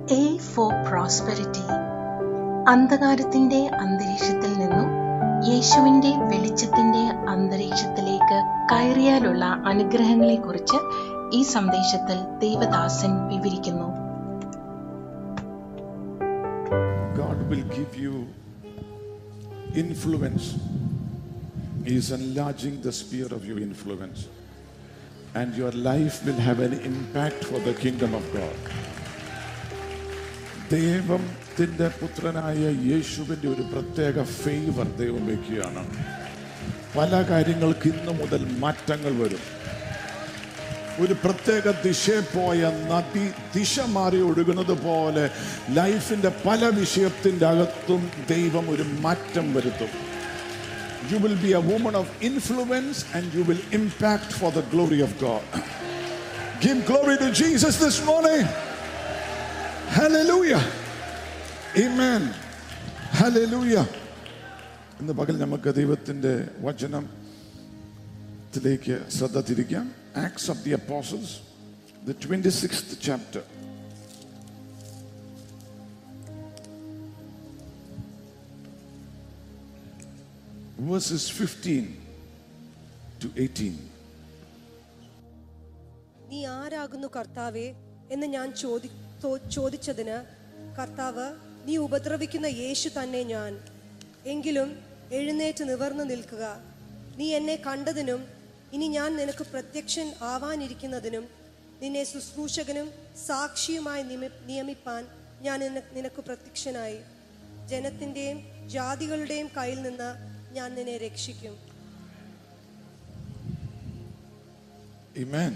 A for prosperity അന്ധകാരത്തിന്റെ അന്തരീക്ഷത്തിൽ നിന്നും യേശുവിന്റെ വെളിച്ചത്തിന്റെ അന്തരീക്ഷത്തിലേക്ക് കയറിയാലുള്ള അനുഗ്രഹങ്ങളെക്കുറിച്ച് ഈ സന്ദേശത്തിൽ ദേവദാസൻ വിവരിക്കുന്നു God will give you influence. He is enlarging the sphere of your influence. And your life will have an impact for the kingdom of God. ദൈവത്തിൻ്റെ പുത്രനായ യേശുവിൻ്റെ ഒരു പ്രത്യേക ഫേവർ ദൈവം വയ്ക്കുകയാണ് പല കാര്യങ്ങൾക്ക് ഇന്നു മുതൽ മാറ്റങ്ങൾ വരും ഒരു പ്രത്യേക ദിശയിൽ പോയ നദി ദിശ മാറി ഒഴുകുന്നത് പോലെ ലൈഫിന്റെ പല വിഷയത്തിന്റെ അകത്തും ദൈവം ഒരു മാറ്റം വരുത്തും you will be a woman of influence and you will impact for the glory of God Give glory to Jesus this morning. Hallelujah. Amen. Hallelujah. ഇന്ന് പകൽ നമുക്ക് ദൈവത്തിന്റെ വചനത്തിലേക്ക് ശ്രദ്ധ തിരിക്കാം Acts of the Apostles the twenty six chapter verses 15 to 18. നീ ആരാകുന്നു കർത്താവേ എന്ന് ഞാൻ ചോദി തോ- ചോദിച്ചതിന് കർത്താവ് നീ ഉപദ്രവിക്കുന്ന യേശു തന്നെ ഞാൻ എങ്കിലും എഴുന്നേറ്റ് നിവർന്നു നിൽക്കുക നീ എന്നെ കണ്ടതിനും ഇനി ഞാൻ നിനക്ക് പ്രത്യക്ഷൻ ആവാനിരിക്കുന്നതിനും നിന്നെ ശുശ്രൂഷകനും സാക്ഷിയുമായി നിമി- നിയമിപ്പാൻ ഞാൻ നിന- നിനക്ക് പ്രത്യക്ഷനായി ജനത്തിൻ്റെയും ജാതികളുടെയും കയ്യിൽ നിന്ന് ഞാൻ നിന്നെ രക്ഷിക്കും Amen.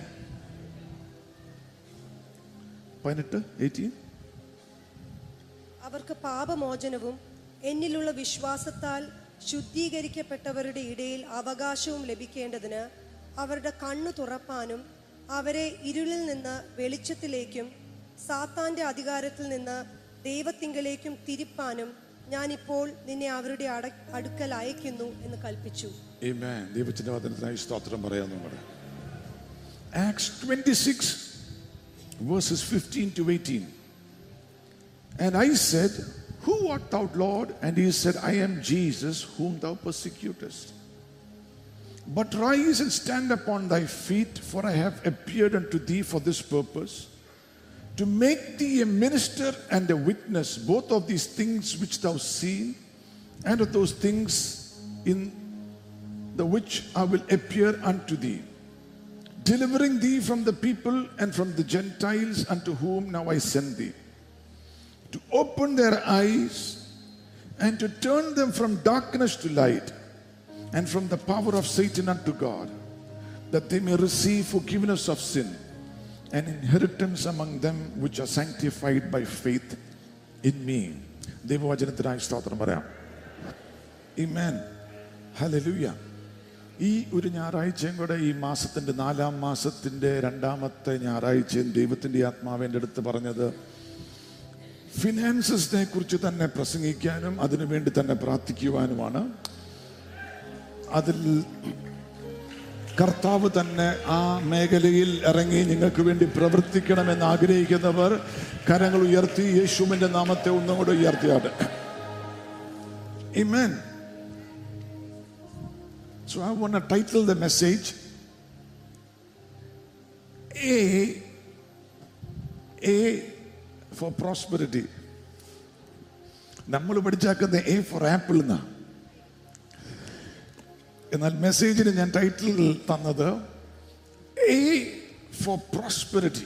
പതിനെട്ട് എയ്റ്റീൻ അവർക്ക് പാപമോചനവും എന്നിലുള്ള വിശ്വാസത്താൽ ശുദ്ധീകരിക്കപ്പെട്ടവരുടെ ഇടയിൽ അവകാശവും ലഭിക്കേണ്ടതിന് അവരുടെ കണ്ണു തുറപ്പാനും അവരെ ഇരുളിൽ നിന്ന് വെളിച്ചത്തിലേക്കും സാത്താന്റെ അധികാരത്തിൽ നിന്ന് ദൈവത്തിങ്കലേക്കും തിരിപ്പാനും ഞാനിപ്പോൾ നിന്നെ അവരുടെ അട അടുക്കൽ അയക്കുന്നു എന്ന് കൽപ്പിച്ചു Amen. ദൈവത്തിന്റെ വചനത്തിനായി സ്തോത്രം പറയാം നമ്മൾ Acts twenty six verses fifteen to eighteen And I said, Who art thou, Lord? And he said, I am Jesus, whom thou persecutest. But rise and stand upon thy feet, for I have appeared unto thee for this purpose, to make thee a minister and a witness both of these things which thou see, and of those things in the which I will appear unto thee, delivering thee from the people and from the Gentiles unto whom now I send thee, to open their eyes and to turn them from darkness to light and from the power of Satan unto God, that they may receive forgiveness of sin and inheritance among them which are sanctified by faith in me. ദൈവവചനത്തിനായി സ്തോത്രം പറയാം Amen. Hallelujah. ഈ ഒരു ഞായറാഴ്ചയും കൂടെ ഈ മാസത്തിന്റെ നാലാം മാസത്തിന്റെ രണ്ടാമത്തെ ഞായറാഴ്ചയും ദൈവത്തിന്റെ ആത്മാവിൻ്റെ അടുത്ത് പറഞ്ഞത് ഫിനാൻസസിനെ കുറിച്ച് തന്നെ പ്രസംഗിക്കാനും അതിനുവേണ്ടി തന്നെ പ്രാർത്ഥിക്കുവാനുമാണ് അതിൽ കർത്താവ് തന്നെ ആ മേഖലയിൽ ഇറങ്ങി നിങ്ങൾക്ക് വേണ്ടി പ്രവർത്തിക്കണമെന്ന് ആഗ്രഹിക്കുന്നവർ കരങ്ങൾ ഉയർത്തി യേശുവിന്റെ നാമത്തെ ഒന്നും കൂടെ ഉയർത്തിയാട്ടെ Amen. So I want to title the message A A for prosperity. നമ്മൾ പഠിച്ചാക്കുന്ന എ ഫോർ ആപ്പിൾ എന്നാ എന്നാൽ മെസ്സേജിന് ഞാൻ ടൈറ്റിൽ തന്നത് എ ഫോർ പ്രോസ്പെരിറ്റി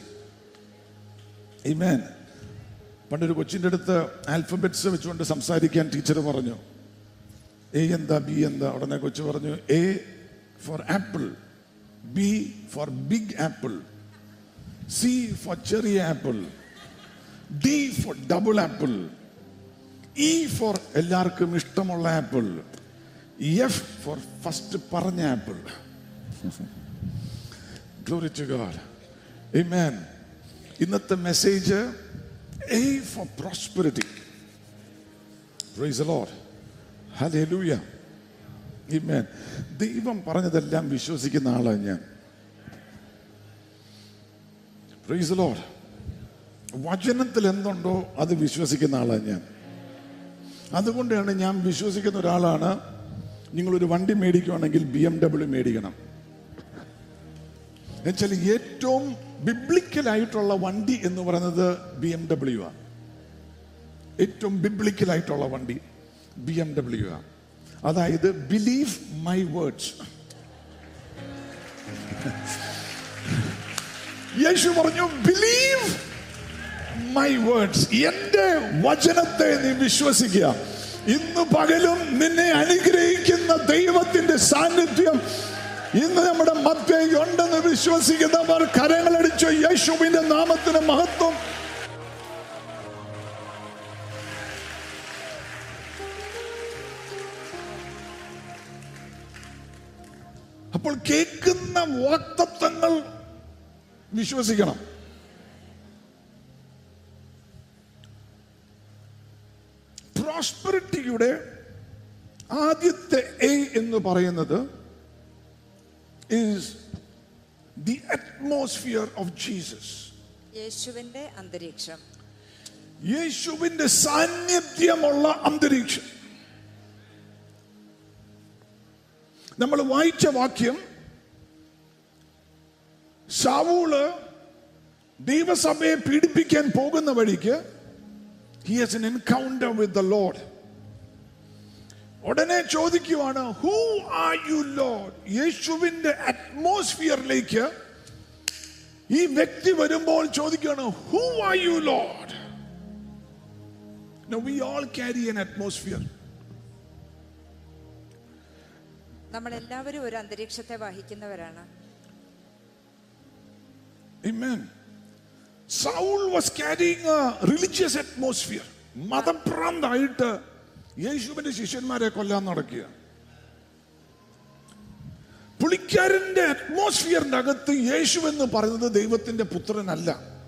ഇമേൻ പണ്ടൊരു കൊച്ചിൻ്റെ അടുത്ത് ആൽഫബറ്റ്സ് വെച്ചുകൊണ്ട് സംസാരിക്കാൻ ടീച്ചർ പറഞ്ഞു എ എന്താ ബി എന്താ ഉടനെ കൊച്ചു പറഞ്ഞു A for apple B for big apple C for ചെറിയ apple D for double apple E for എല്ലാവർക്കും ഇഷ്ടമുള്ള ആപ്പിൾ എഫ് ഫോർ ഫസ്റ്റ് പറഞ്ഞ apple glory to God Amen. ഇന്നത്തെ message A for prosperity praise Lord hallelujah Amen. ദൈവം പറഞ്ഞതെല്ലാം വിശ്വസിക്കുന്ന ആളാണ് ഞാൻ പ്രൈസ് ലോഡ് വചനത്തിൽ എന്തുണ്ടോ അത് വിശ്വസിക്കുന്ന ആളാണ് ഞാൻ അതുകൊണ്ടാണ് ഞാൻ വിശ്വസിക്കുന്ന ഒരാളാണ് നിങ്ങളൊരു വണ്ടി മേടിക്കുകയാണെങ്കിൽ ബി എം ഡബ്ല്യു മേടിക്കണം എന്നുവെച്ചാൽ ഏറ്റവും ബിബ്ലിക്കലായിട്ടുള്ള വണ്ടി എന്ന് പറയുന്നത് ബി എം ഡബ്ല്യു ആണ് ഏറ്റവും ബിബ്ലിക്കലായിട്ടുള്ള വണ്ടി ബി എം ഡബ്ല്യു ആണ് അതായത് ബിലീവ് മൈ വേർഡ്സ് യേശു പറഞ്ഞു ബിലീവ് മൈ വേർഡ്സ് എന്റെ വചനത്തെ നീ വിശ്വസിക്കുക ഇന്ന് പകലും നിന്നെ അനുഗ്രഹിക്കുന്ന ദൈവത്തിന്റെ സാന്നിധ്യം ഇന്ന് നമ്മുടെ മധ്യ ഉണ്ടെന്ന് വിശ്വസിക്കുന്നവർ കരങ്ങളടിച്ചു യേശുവിന്റെ നാമത്തിന് മഹത്വം അപ്പോൾ കേൾക്കുന്ന വാക്തത്വങ്ങൾ വിശ്വസിക്കണം പ്രോസ്പെറിറ്റിയുടെ ആദ്യത്തെ എ എന്ന് പറയുന്നത് is the atmosphere of Jesus. യേശുവിന്റെ അന്തരീക്ഷം യേശുവിന്റെ സാന്നിധ്യമുള്ള അന്തരീക്ഷം നമ്മൾ വായിച്ച വാക്യം ശാവൂള് ദൈവസഭയെ പീഡിപ്പിക്കാൻ പോകുന്ന വഴിക്ക് he has an encounter with the Lord ഉടനെ ചോദിക്കുവാണ് ഹൂ ആർ യു ലോഡ് യേശുവിന്റെ അറ്റ്മോസ്ഫിയറിലേക്ക് ഈ വ്യക്തി വരുമ്പോൾ ചോദിക്കുകയാണ് who are you Lord Now we all carry an atmosphere. നമ്മൾ എല്ലാവരും ഒരു അന്തരീക്ഷത്തെ വഹിക്കുന്നവരാണ് Amen. Saul was carrying a religious atmosphere. മതഭ്രാന്തായിട്ട് യേശുവിന്റെ ശിഷ്യന്മാരെ കൊല്ലാൻ നടക്കുക പുള്ളിക്കാരന്റെ അറ്റ്മോസ്ഫിയറിന്റെ അകത്ത് യേശു എന്ന് പറയുന്നത് ദൈവത്തിന്റെ പുത്രനല്ല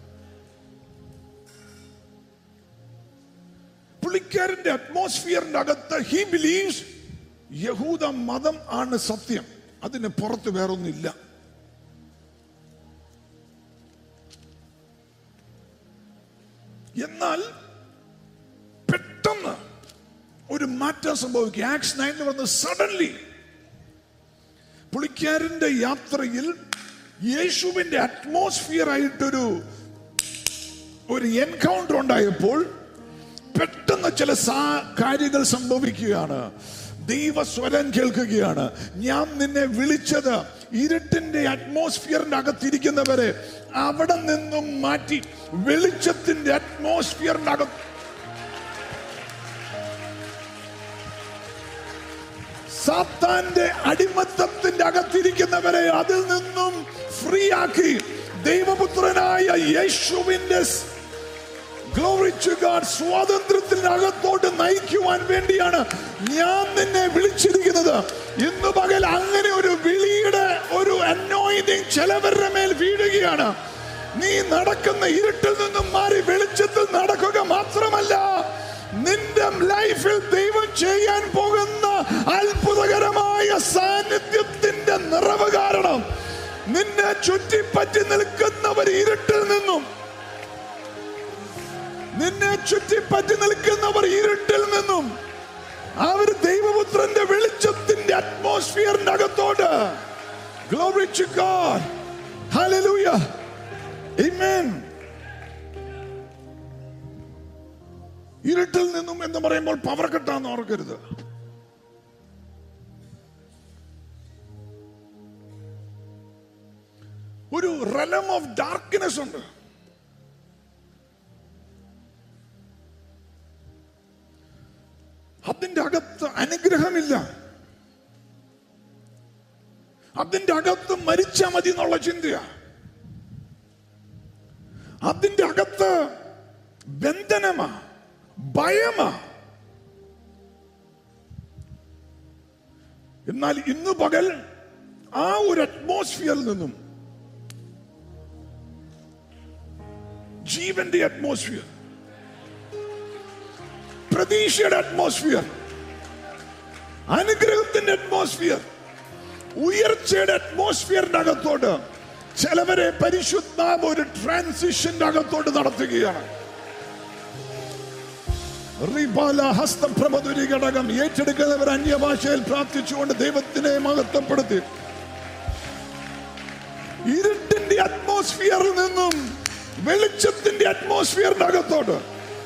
പുള്ളിക്കാരന്റെ അറ്റ്മോസ്ഫിയറിന്റെ അകത്ത് ഹി ബിലീവ്സ് യഹൂദ മതം ആണ് സത്യം അതിന് പുറത്ത് വേറൊന്നില്ല എന്നാൽ പെട്ടെന്ന് ഒരു മാറ്റം സംഭവിക്കും ആക്സ് നയനിൽ വന്ന് സഡൻലി പുള്ളിക്കാരന്റെ യാത്രയിൽ യേശുവിന്റെ അറ്റ്മോസ്ഫിയർ ആയിട്ടൊരു ഒരു എൻകൗണ്ടർ ഉണ്ടായപ്പോൾ പെട്ടെന്ന് ചില സാ കാര്യങ്ങൾ സംഭവിക്കുകയാണ് ദൈവസ്വരം കേൾക്കുകയാണ് ഞാൻ നിന്നെ വിളിച്ചത് ഇരുട്ടിന്റെ അറ്റ്മോസ്ഫിയറിന്റെ അകത്തിരിക്കുന്നവരെ അവിടെ നിന്നും മാറ്റി വെളിച്ചത്തിന്റെ അറ്റ്മോസ്ഫിയറിന്റെ അകത്ത് സാത്താന്റെ അടിമത്തത്തിന്റെ അകത്തിരിക്കുന്നവരെ അതിൽ നിന്നും ഫ്രീ ആക്കി ദൈവപുത്രനായ യേശുവിന്റെ ഗ്ലോറി ടു ഗാഡ് സ്വാതന്ത്ര്യത്തിന്റെ അകത്തോട്ട് നയിക്കുവാൻ വേണ്ടിയാണ് ഞാൻ നിന്നെ വിളിച്ചിരിക്കുന്നത് ഇന്ന് പകൽ അങ്ങനെ ഒരു വിളിയുടെ ഒരു അനോയിന്റിങ് ചിലവരുടെ മേൽ വീഴുകയാണ് നീ നടക്കുന്ന ഇരുട്ടിൽ നിന്നും മാറി വെളിച്ചത്തിൽ നടക്കുക മാത്രമല്ല നിന്റെ ലൈഫിൽ ദൈവം ചെയ്യാൻ പോകുന്ന അത്ഭുതകരമായ സാന്നിധ്യത്തിന്റെ നിറവ് കാരണം നിന്നെ ചുറ്റിപ്പറ്റി നിൽക്കുന്നവർ ഇരുട്ടിൽ നിന്നും നിന്നെ ചുറ്റിപ്പറ്റി നിൽക്കുന്നവർ ഇരുട്ടിൽ നിന്നും അവർ ദൈവപുത്രന്റെ വെളിച്ചത്തിന്റെ അറ്റ്മോസ്ഫിയറിന്റെ അകത്തോട്ട് Glory to God. Hallelujah. Amen. ഇരുട്ടിൽ നിന്നും എന്ന് പറയുമ്പോൾ പവർ കെട്ടാന്ന് ഓർക്കരുത് ഒരു റലം ഓഫ് ഡാർക്ക്നെസ് ഉണ്ട് അതിന്റെ അകത്ത് അനുഗ്രഹമില്ല അതിന്റെ അകത്ത് മരിച്ചാ മതി എന്നുള്ള ചിന്തയാ അതിന്റെ അകത്ത് ബന്ധനമാ ഭയമാ എന്നാൽ ഇന്ന് പകൽ ആ ഒരു അറ്റ്മോസ്ഫിയറിൽ നിന്നും ജീവന്റെ അറ്റ്മോസ്ഫിയർ പ്രതീക്ഷയുടെ അറ്റ്മോസ്ഫിയർ അനുഗ്രഹത്തിന്റെ അറ്റ്മോസ്ഫിയർ ഉയർച്ചയുടെ അറ്റ്മോസ്ഫിയറിന്റെ അകത്തോട്ട് ചിലവരെ പരിശുദ്ധാത്മ ഒരു ട്രാൻസിഷന്റെ അകത്തോട്ട് നടത്തുകയാണ് റിബാല ഹസ്തപ്രഭതുരി ഘടകം ഏറ്റെടുക്കുന്നവർ അന്യഭാഷയിൽ പ്രാർത്ഥിച്ചുകൊണ്ട് ദൈവത്തിനെ മഹത്വപ്പെടുത്തി ഇരുട്ടിന്റെ അറ്റ്മോസ്ഫിയറിൽ നിന്നും വെളിച്ചത്തിന്റെ അറ്റ്മോസ്ഫിയറിന്റെ അകത്തോട്ട്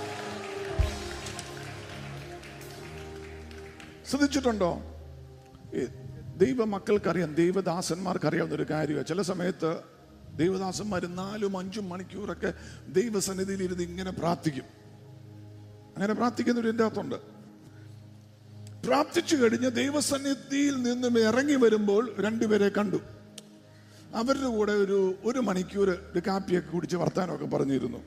ശ്രദ്ധിച്ചിട്ടുണ്ടോ ഈ ദൈവ മക്കൾക്കറിയാം ദൈവദാസന്മാർക്ക് അറിയാവുന്ന ഒരു കാര്യമാണ് ചില സമയത്ത് ദൈവദാസന്മാർ നാലും അഞ്ചും മണിക്കൂറൊക്കെ ദൈവസന്നിധിയിൽ ഇരുന്ന് ഇങ്ങനെ പ്രാർത്ഥിക്കും അങ്ങനെ പ്രാർത്ഥിക്കുന്നവർ എൻ്റെ അകത്തുണ്ട് പ്രാർത്ഥിച്ചു കഴിഞ്ഞ് ദൈവസന്നിധിയിൽ നിന്നും ഇറങ്ങി വരുമ്പോൾ രണ്ടുപേരെ കണ്ടു അവരുടെ കൂടെ ഒരു ഒരു മണിക്കൂർ ഒരു കാപ്പിയൊക്കെ കുടിച്ച് വർത്താനമൊക്കെ പറഞ്ഞിരുന്നു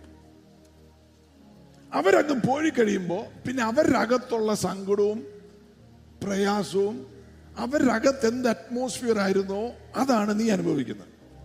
അവരങ്ങ് പോയി കഴിയുമ്പോൾ പിന്നെ അവരുടെ അകത്തുള്ള സങ്കടവും പ്രയാസവും അവരുടെ അകത്ത് എന്ത് അറ്റ്മോസ്ഫിയർ ആയിരുന്നോ അതാണ് നീ അനുഭവിക്കുന്നത്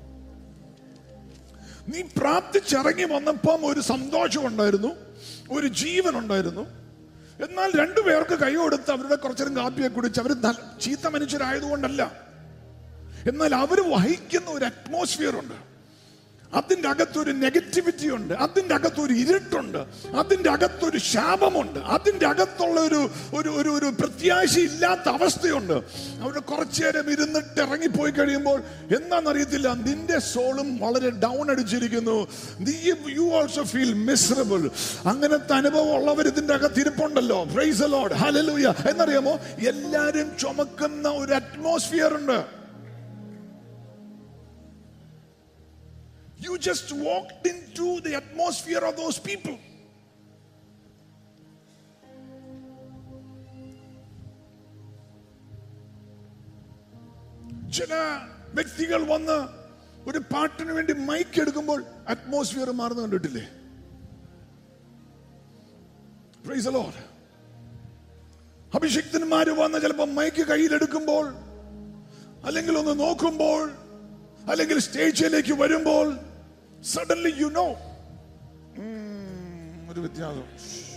നീ പ്രാർത്ഥിച്ചിറങ്ങി വന്നപ്പം ഒരു സന്തോഷം ഉണ്ടായിരുന്നു ഒരു ജീവൻ ഉണ്ടായിരുന്നു എന്നാൽ രണ്ടുപേർക്ക് കൈ കൊടുത്ത് അവരുടെ കുറച്ചേരം കാപ്പിയെ കുടിച്ച് അവർ ചീത്ത മനുഷ്യരായതുകൊണ്ടല്ല എന്നാൽ അവർ വഹിക്കുന്ന ഒരു അറ്റ്മോസ്ഫിയർ ഉണ്ട് അതിൻ്റെ അകത്തൊരു നെഗറ്റിവിറ്റി ഉണ്ട് അതിൻ്റെ അകത്തൊരു ഇരുട്ടുണ്ട് അതിൻ്റെ അകത്തൊരു ശാപമുണ്ട് അതിൻ്റെ അകത്തുള്ള ഒരു ഒരു ഒരു ഒരു പ്രത്യാശ ഇല്ലാത്ത അവസ്ഥയുണ്ട് അവിടെ കുറച്ചു നേരം ഇരുന്നിട്ട് ഇറങ്ങിപ്പോയി കഴിയുമ്പോൾ എന്താണെന്നറിയത്തില്ല നിന്റെ സോളും വളരെ ഡൗൺ അടിച്ചിരിക്കുന്നു നീ യു ഓൾസോ ഫീൽ മിസറബിൾ അങ്ങനത്തെ അനുഭവം ഉള്ളവർ ഇതിൻ്റെ അകത്ത് ഇരിപ്പുണ്ടല്ലോ പ്രൈസ് ലോഡ് ഹലലൂയ എന്നറിയാമോ എല്ലാരും ചുമക്കുന്ന ഒരു അറ്റ്മോസ്ഫിയർ ഉണ്ട് You just walked into the atmosphere of those people. ചില വ്യക്തികൾ വന്ന് ഒരു പാട്ടിന് വേണ്ടി മൈക്ക് എടുക്കുമ്പോൾ അറ്റ്മോസ്ഫിയർ മാറുന്ന കണ്ടിട്ടില്ലേ Praise the Lord. അഭിഷിക്തന്മാര് വന്ന് ചിലപ്പോൾ മൈക്ക് കയ്യിലെടുക്കുമ്പോൾ അല്ലെങ്കിൽ ഒന്ന് നോക്കുമ്പോൾ അല്ലെങ്കിൽ സ്റ്റേജിലേക്ക് വരുമ്പോൾ സഡൻലി യു നോ ഒരു വ്യത്യാസം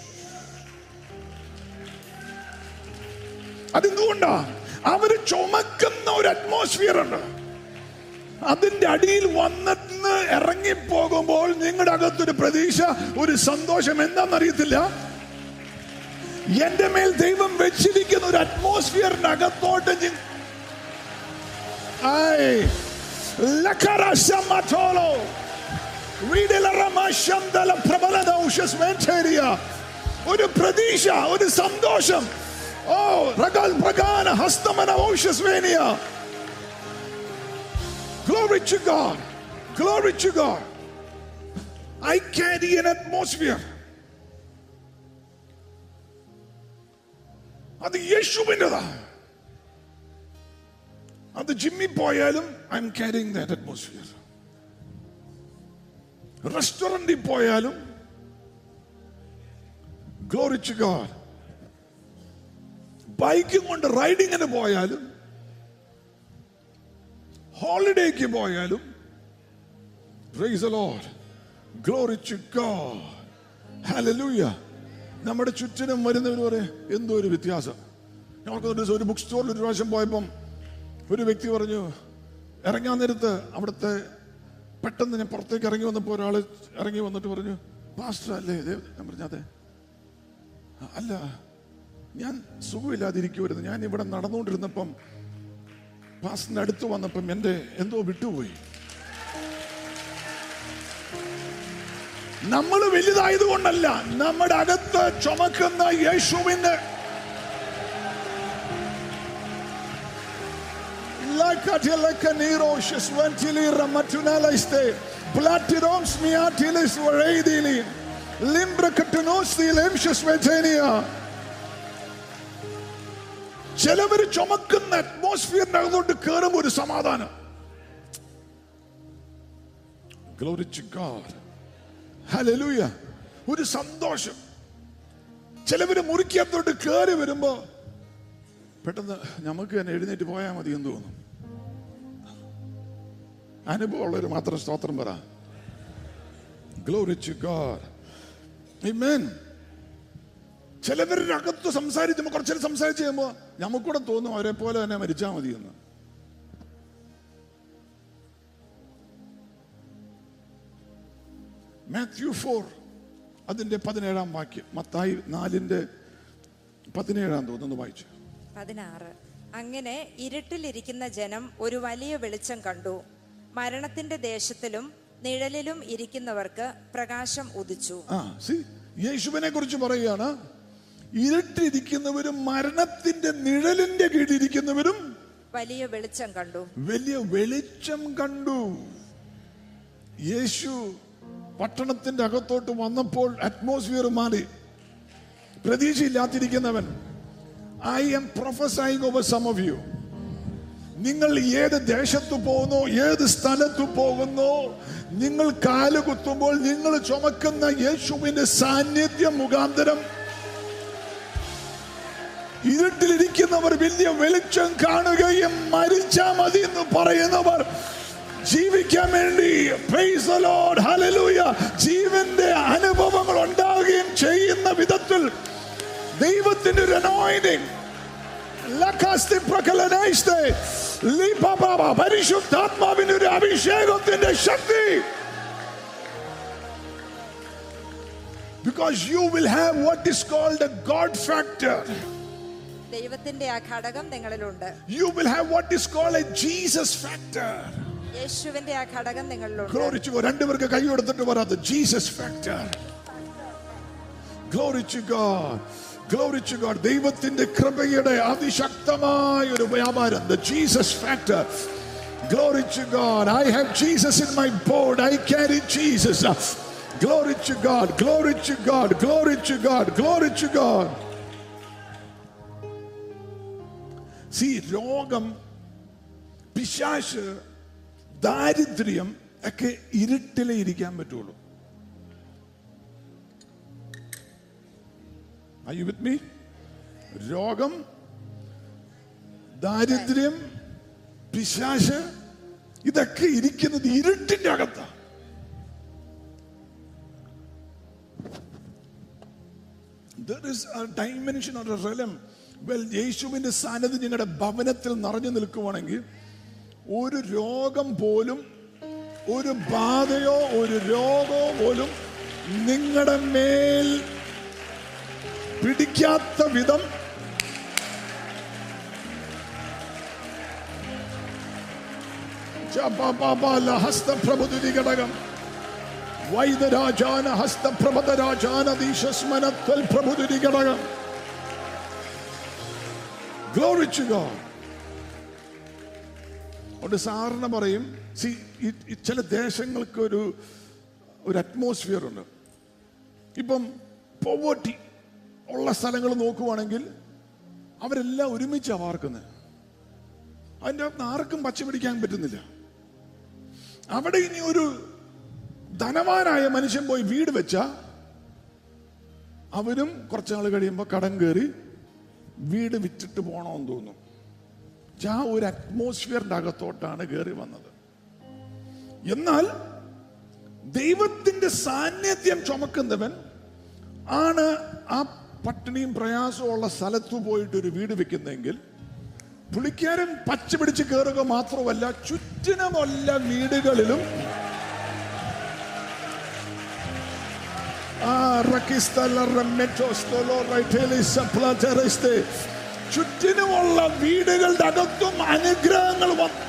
അതെന്തുകൊണ്ടാ അവര് ചുമക്കുന്ന ഒരു അറ്റ്മോസ്ഫിയർ ഉണ്ട് അതിന്റെ അടിയിൽ വന്നിട്ട് ഇറങ്ങിപ്പോകുമ്പോൾ നിങ്ങളുടെ അകത്തൊരു പ്രതീക്ഷ ഒരു സന്തോഷം എന്താണെന്നറിയത്തില്ല എന്റെ മേൽ ദൈവം വെച്ചിരിക്കുന്ന ഒരു അറ്റ്മോസ്ഫിയറിന്റെ അകത്തോട്ട് ഞ- ആയ് ലക്കറശമത്തോളോ വീടിലറമശന്തല പ്രബലത ഉഷസ്വേച്ഛേരിയ ഒരു പ്രതീക്ഷ ഒരു സന്തോഷം ഓ റഗൽ പ്രഗാന ഹസ്തമന ഔഷസ്വേനിയ Glory to God. Glory to God. I carry an atmosphere. അത് യേശുവിൻ്റെതാ അത് ജിമ്മിൽ പോയാലും I'm carrying that atmosphere റെസ്റ്റോറന്റിൽ പോയാലും ഗ്ലോറിച്ച് ഗാഡ് ബൈക്കും കൊണ്ട് റൈഡിങ്ങിന് പോയാലും ഹോളിഡേക്ക് പോയാലും praise the Lord glory to God hallelujah നമ്മുടെ ചുറ്റിനും വരുന്നവർ പറയും എന്തോ ഒരു വ്യത്യാസം ഞങ്ങൾക്ക് ഒരു ദിവസം ഒരു ബുക്ക് സ്റ്റോറിൽ ഒരു പ്രാവശ്യം പോയപ്പം ഒരു വ്യക്തി പറഞ്ഞു ഇറങ്ങാൻ നേരത്ത് അവിടുത്തെ പെട്ടെന്ന് ഞാൻ പുറത്തേക്ക് ഇറങ്ങി വന്നപ്പോൾ ഒരാൾ ഇറങ്ങി വന്നിട്ട് പറഞ്ഞു പാസ്റ്റർ അല്ലേ ദേ-" ഞാൻ പറഞ്ഞു അതെ അല്ല ഞാൻ സുഖമില്ലാതിരിക്കുമായിരുന്നു ഞാൻ ഇവിടെ നടന്നുകൊണ്ടിരുന്നപ്പം പാസ്റ്ററിന്റെ അടുത്ത് വന്നപ്പം എൻ്റെ എന്തോ വിട്ടുപോയി നമ്മൾ വലുതായത് കൊണ്ടല്ല നമ്മുടെ അകത്ത് ചുമക്കുന്ന യേശുവിന്റെ ചിലവര് ചുമക്കുന്ന അറ്റ്മോസ്ഫിയറിന്റെ അകത്തോട്ട് കയറുമ്പോൾ ഒരു സമാധാനം Glory to God. Hallelujah. ഒരു സന്തോഷം ചിലവര് മുറിക്കകത്തോട്ട് കയറി വരുമ്പോ പെട്ടെന്ന് നമുക്ക് തന്നെ എഴുന്നേറ്റ് പോയാൽ മതി എന്ന് തോന്നും അനുഭവമുള്ളവർ മാത്രം സ്തോത്രം പറ ഗ്ലോറി ടു ഗോഡ് Amen. ചിലവരുടെ അകത്ത് സംസാരിക്കുമ്പോൾ കുറച്ചു സംസാരിച്ച് കഴിയുമ്പോൾ നമുക്കൂടെ തോന്നും അവരെ പോലെ തന്നെ മരിച്ചാൽ മതി എന്ന് മാത്യു ഫോർ അതിന്റെ പതിനേഴാം വാക്യം മത്തായി നാലിന്റെ പതിനേഴാം തോന്നുന്നു വായിച്ചു പതിനാറ് അങ്ങനെ ഇരുട്ടിലിരിക്കുന്ന ജനം ഒരു വലിയ വെളിച്ചം കണ്ടു മരണത്തിന്റെ ദേശത്തിലും നിഴലിലും ഇരിക്കുന്നവർക്ക് പ്രകാശം ഉദിച്ചു ആ സി യേശുവിനെ കുറിച്ച് പറയുകയാണ് ഇരുട്ടിരിക്കുന്നവരും മരണത്തിന്റെ നിഴലിന്റെ കീഴിലിരിക്കുന്നവരും വലിയ വെളിച്ചം കണ്ടു വലിയ വെളിച്ചം കണ്ടു യേശു പട്ടണത്തിന്റെ അകത്തോട്ട് വന്നപ്പോൾ അറ്റ്മോസ്ഫിയർ മാറി പ്രതീക്ഷയില്ലാതിരിക്കുന്നവൻ I'm prophesying over some of you നിങ്ങൾ ഏത് ദേശത്ത് പോകുന്നു ഏത് സ്ഥലത്ത് പോകുന്നു നിങ്ങൾ കാല് കുത്തുമ്പോൾ നിങ്ങൾ ചുമക്കുന്ന യേശുവിന്റെ സാന്നിധ്യം മുഖാന്തരം ഇരുട്ടിലിരിക്കുന്നവർ വലിയ വെളിച്ചം കാണുകയും മരിച്ചാ മതി എന്ന് പറയുന്നവർ ജീവിക്കാൻ വേണ്ടി praise the Lord, hallelujah, ജീവന്റെ അനുഭവങ്ങൾ ഉണ്ടാവുകയും ചെയ്യുന്ന വിധത്തിൽ ദൈവത്തിന്റെ ഒരു anointing ലക്കാസ്തി പ്രകലനൈസ്തേ, ലീപബാബ, പരിശുദ്ധാത്മാവിന്റെ ഒരു അഭിഷേകത്തിന്റെ ശക്തി because you will have what is called a God factor. ദൈവത്തിന്റെ ആ ഘടകം നിങ്ങളിലുണ്ട് You will have what is called a Jesus factor. യേശുവിന്റെ ആ ഘടകം നിങ്ങളിലുണ്ട് Glory to God. രണ്ടുപേർക്ക് കൈ കൊടുത്തിട്ട് പറയാത്ത Jesus factor Glory to God. Glory to God. ദൈവത്തിന്റെ കൃപയുടെ അതിശക്തമായ ഒരു വ്യാപാരം the Jesus factor Glory to God. I have Jesus in my board. I carry Jesus. Glory to God. Glory to God. Glory to God. Glory to God. See, രോഗം പിശാശ് ദാരിദ്ര്യം ഒക്കെ ഇരുട്ടിലേ ഇരിക്കാൻ പറ്റുള്ളൂ Are you with me? രോഗം ദാരിദ്ര്യം പിശാശ് ഇതൊക്കെ ഇരിക്കുന്നത് ഇരുട്ടിന്റെ അകത്താണ് There is a dimension or a realm. Well, യേശുവിന്റെ സാന്നിധ്യം നിങ്ങളുടെ ഭവനത്തിൽ നിറഞ്ഞു നിൽക്കുവാണെങ്കിൽ ഒരു രോഗം പോലും ഒരു ബാധയോ ഒരു രോഗമോ പോലും നിങ്ങളുടെ മേൽ പിടിക്കാത്ത വിധം ഹസ്തപ്രഭുതി ഘടകം വൈദരാജാന ഹസ്തപ്രഭതരാജാനദീശസ്മനത്വൽ പ്രഭുതി ഘടകം Glory to God. അതുകൊണ്ട് സാറിന് പറയും സി ചില ദേശങ്ങൾക്ക് ഒരു ഒരു അറ്റ്മോസ്ഫിയർ ഉണ്ട് ഇപ്പം പോവേർട്ടി ഉള്ള സ്ഥലങ്ങൾ നോക്കുവാണെങ്കിൽ അവരെല്ലാം ഒരുമിച്ചാണ് വാർക്കുന്നത് അതിൻ്റെ അകത്ത് ആർക്കും പച്ച പിടിക്കാൻ പറ്റുന്നില്ല അവിടെ ഇനി ഒരു ധനവാനായ മനുഷ്യൻ പോയി വീട് വെച്ച അവരും കുറച്ച് നാൾ കഴിയുമ്പോൾ കടം കയറി വീട് വിറ്റിട്ട് പോകണമെന്ന് തോന്നും ആ ഒരു അറ്റ്മോസ്ഫിയറിന്റെ അകത്തോട്ടാണ് കയറി വന്നത് എന്നാൽ ദൈവത്തിന്റെ സാന്നിധ്യം ചുമക്കുന്നവൻ ആണ് ആ പട്ടിണിയും പ്രയാസവും ഉള്ള സ്ഥലത്ത് പോയിട്ട് ഒരു വീട് വെക്കുന്നെങ്കിൽ പുള്ളിക്കാരൻ പച്ച പിടിച്ച് കയറുക മാത്രമല്ല ചുറ്റിനുമുള്ള വീടുകളിലും ആ റക്കിസ്തല റെമെറ്റോസ്തലോ റൈറ്റേലിസപ്ലറ്ററിസ്തേ. ചുറ്റിനുമുള്ള വീടുകളുടെ അകത്തും അനുഗ്രഹങ്ങൾ വന്നു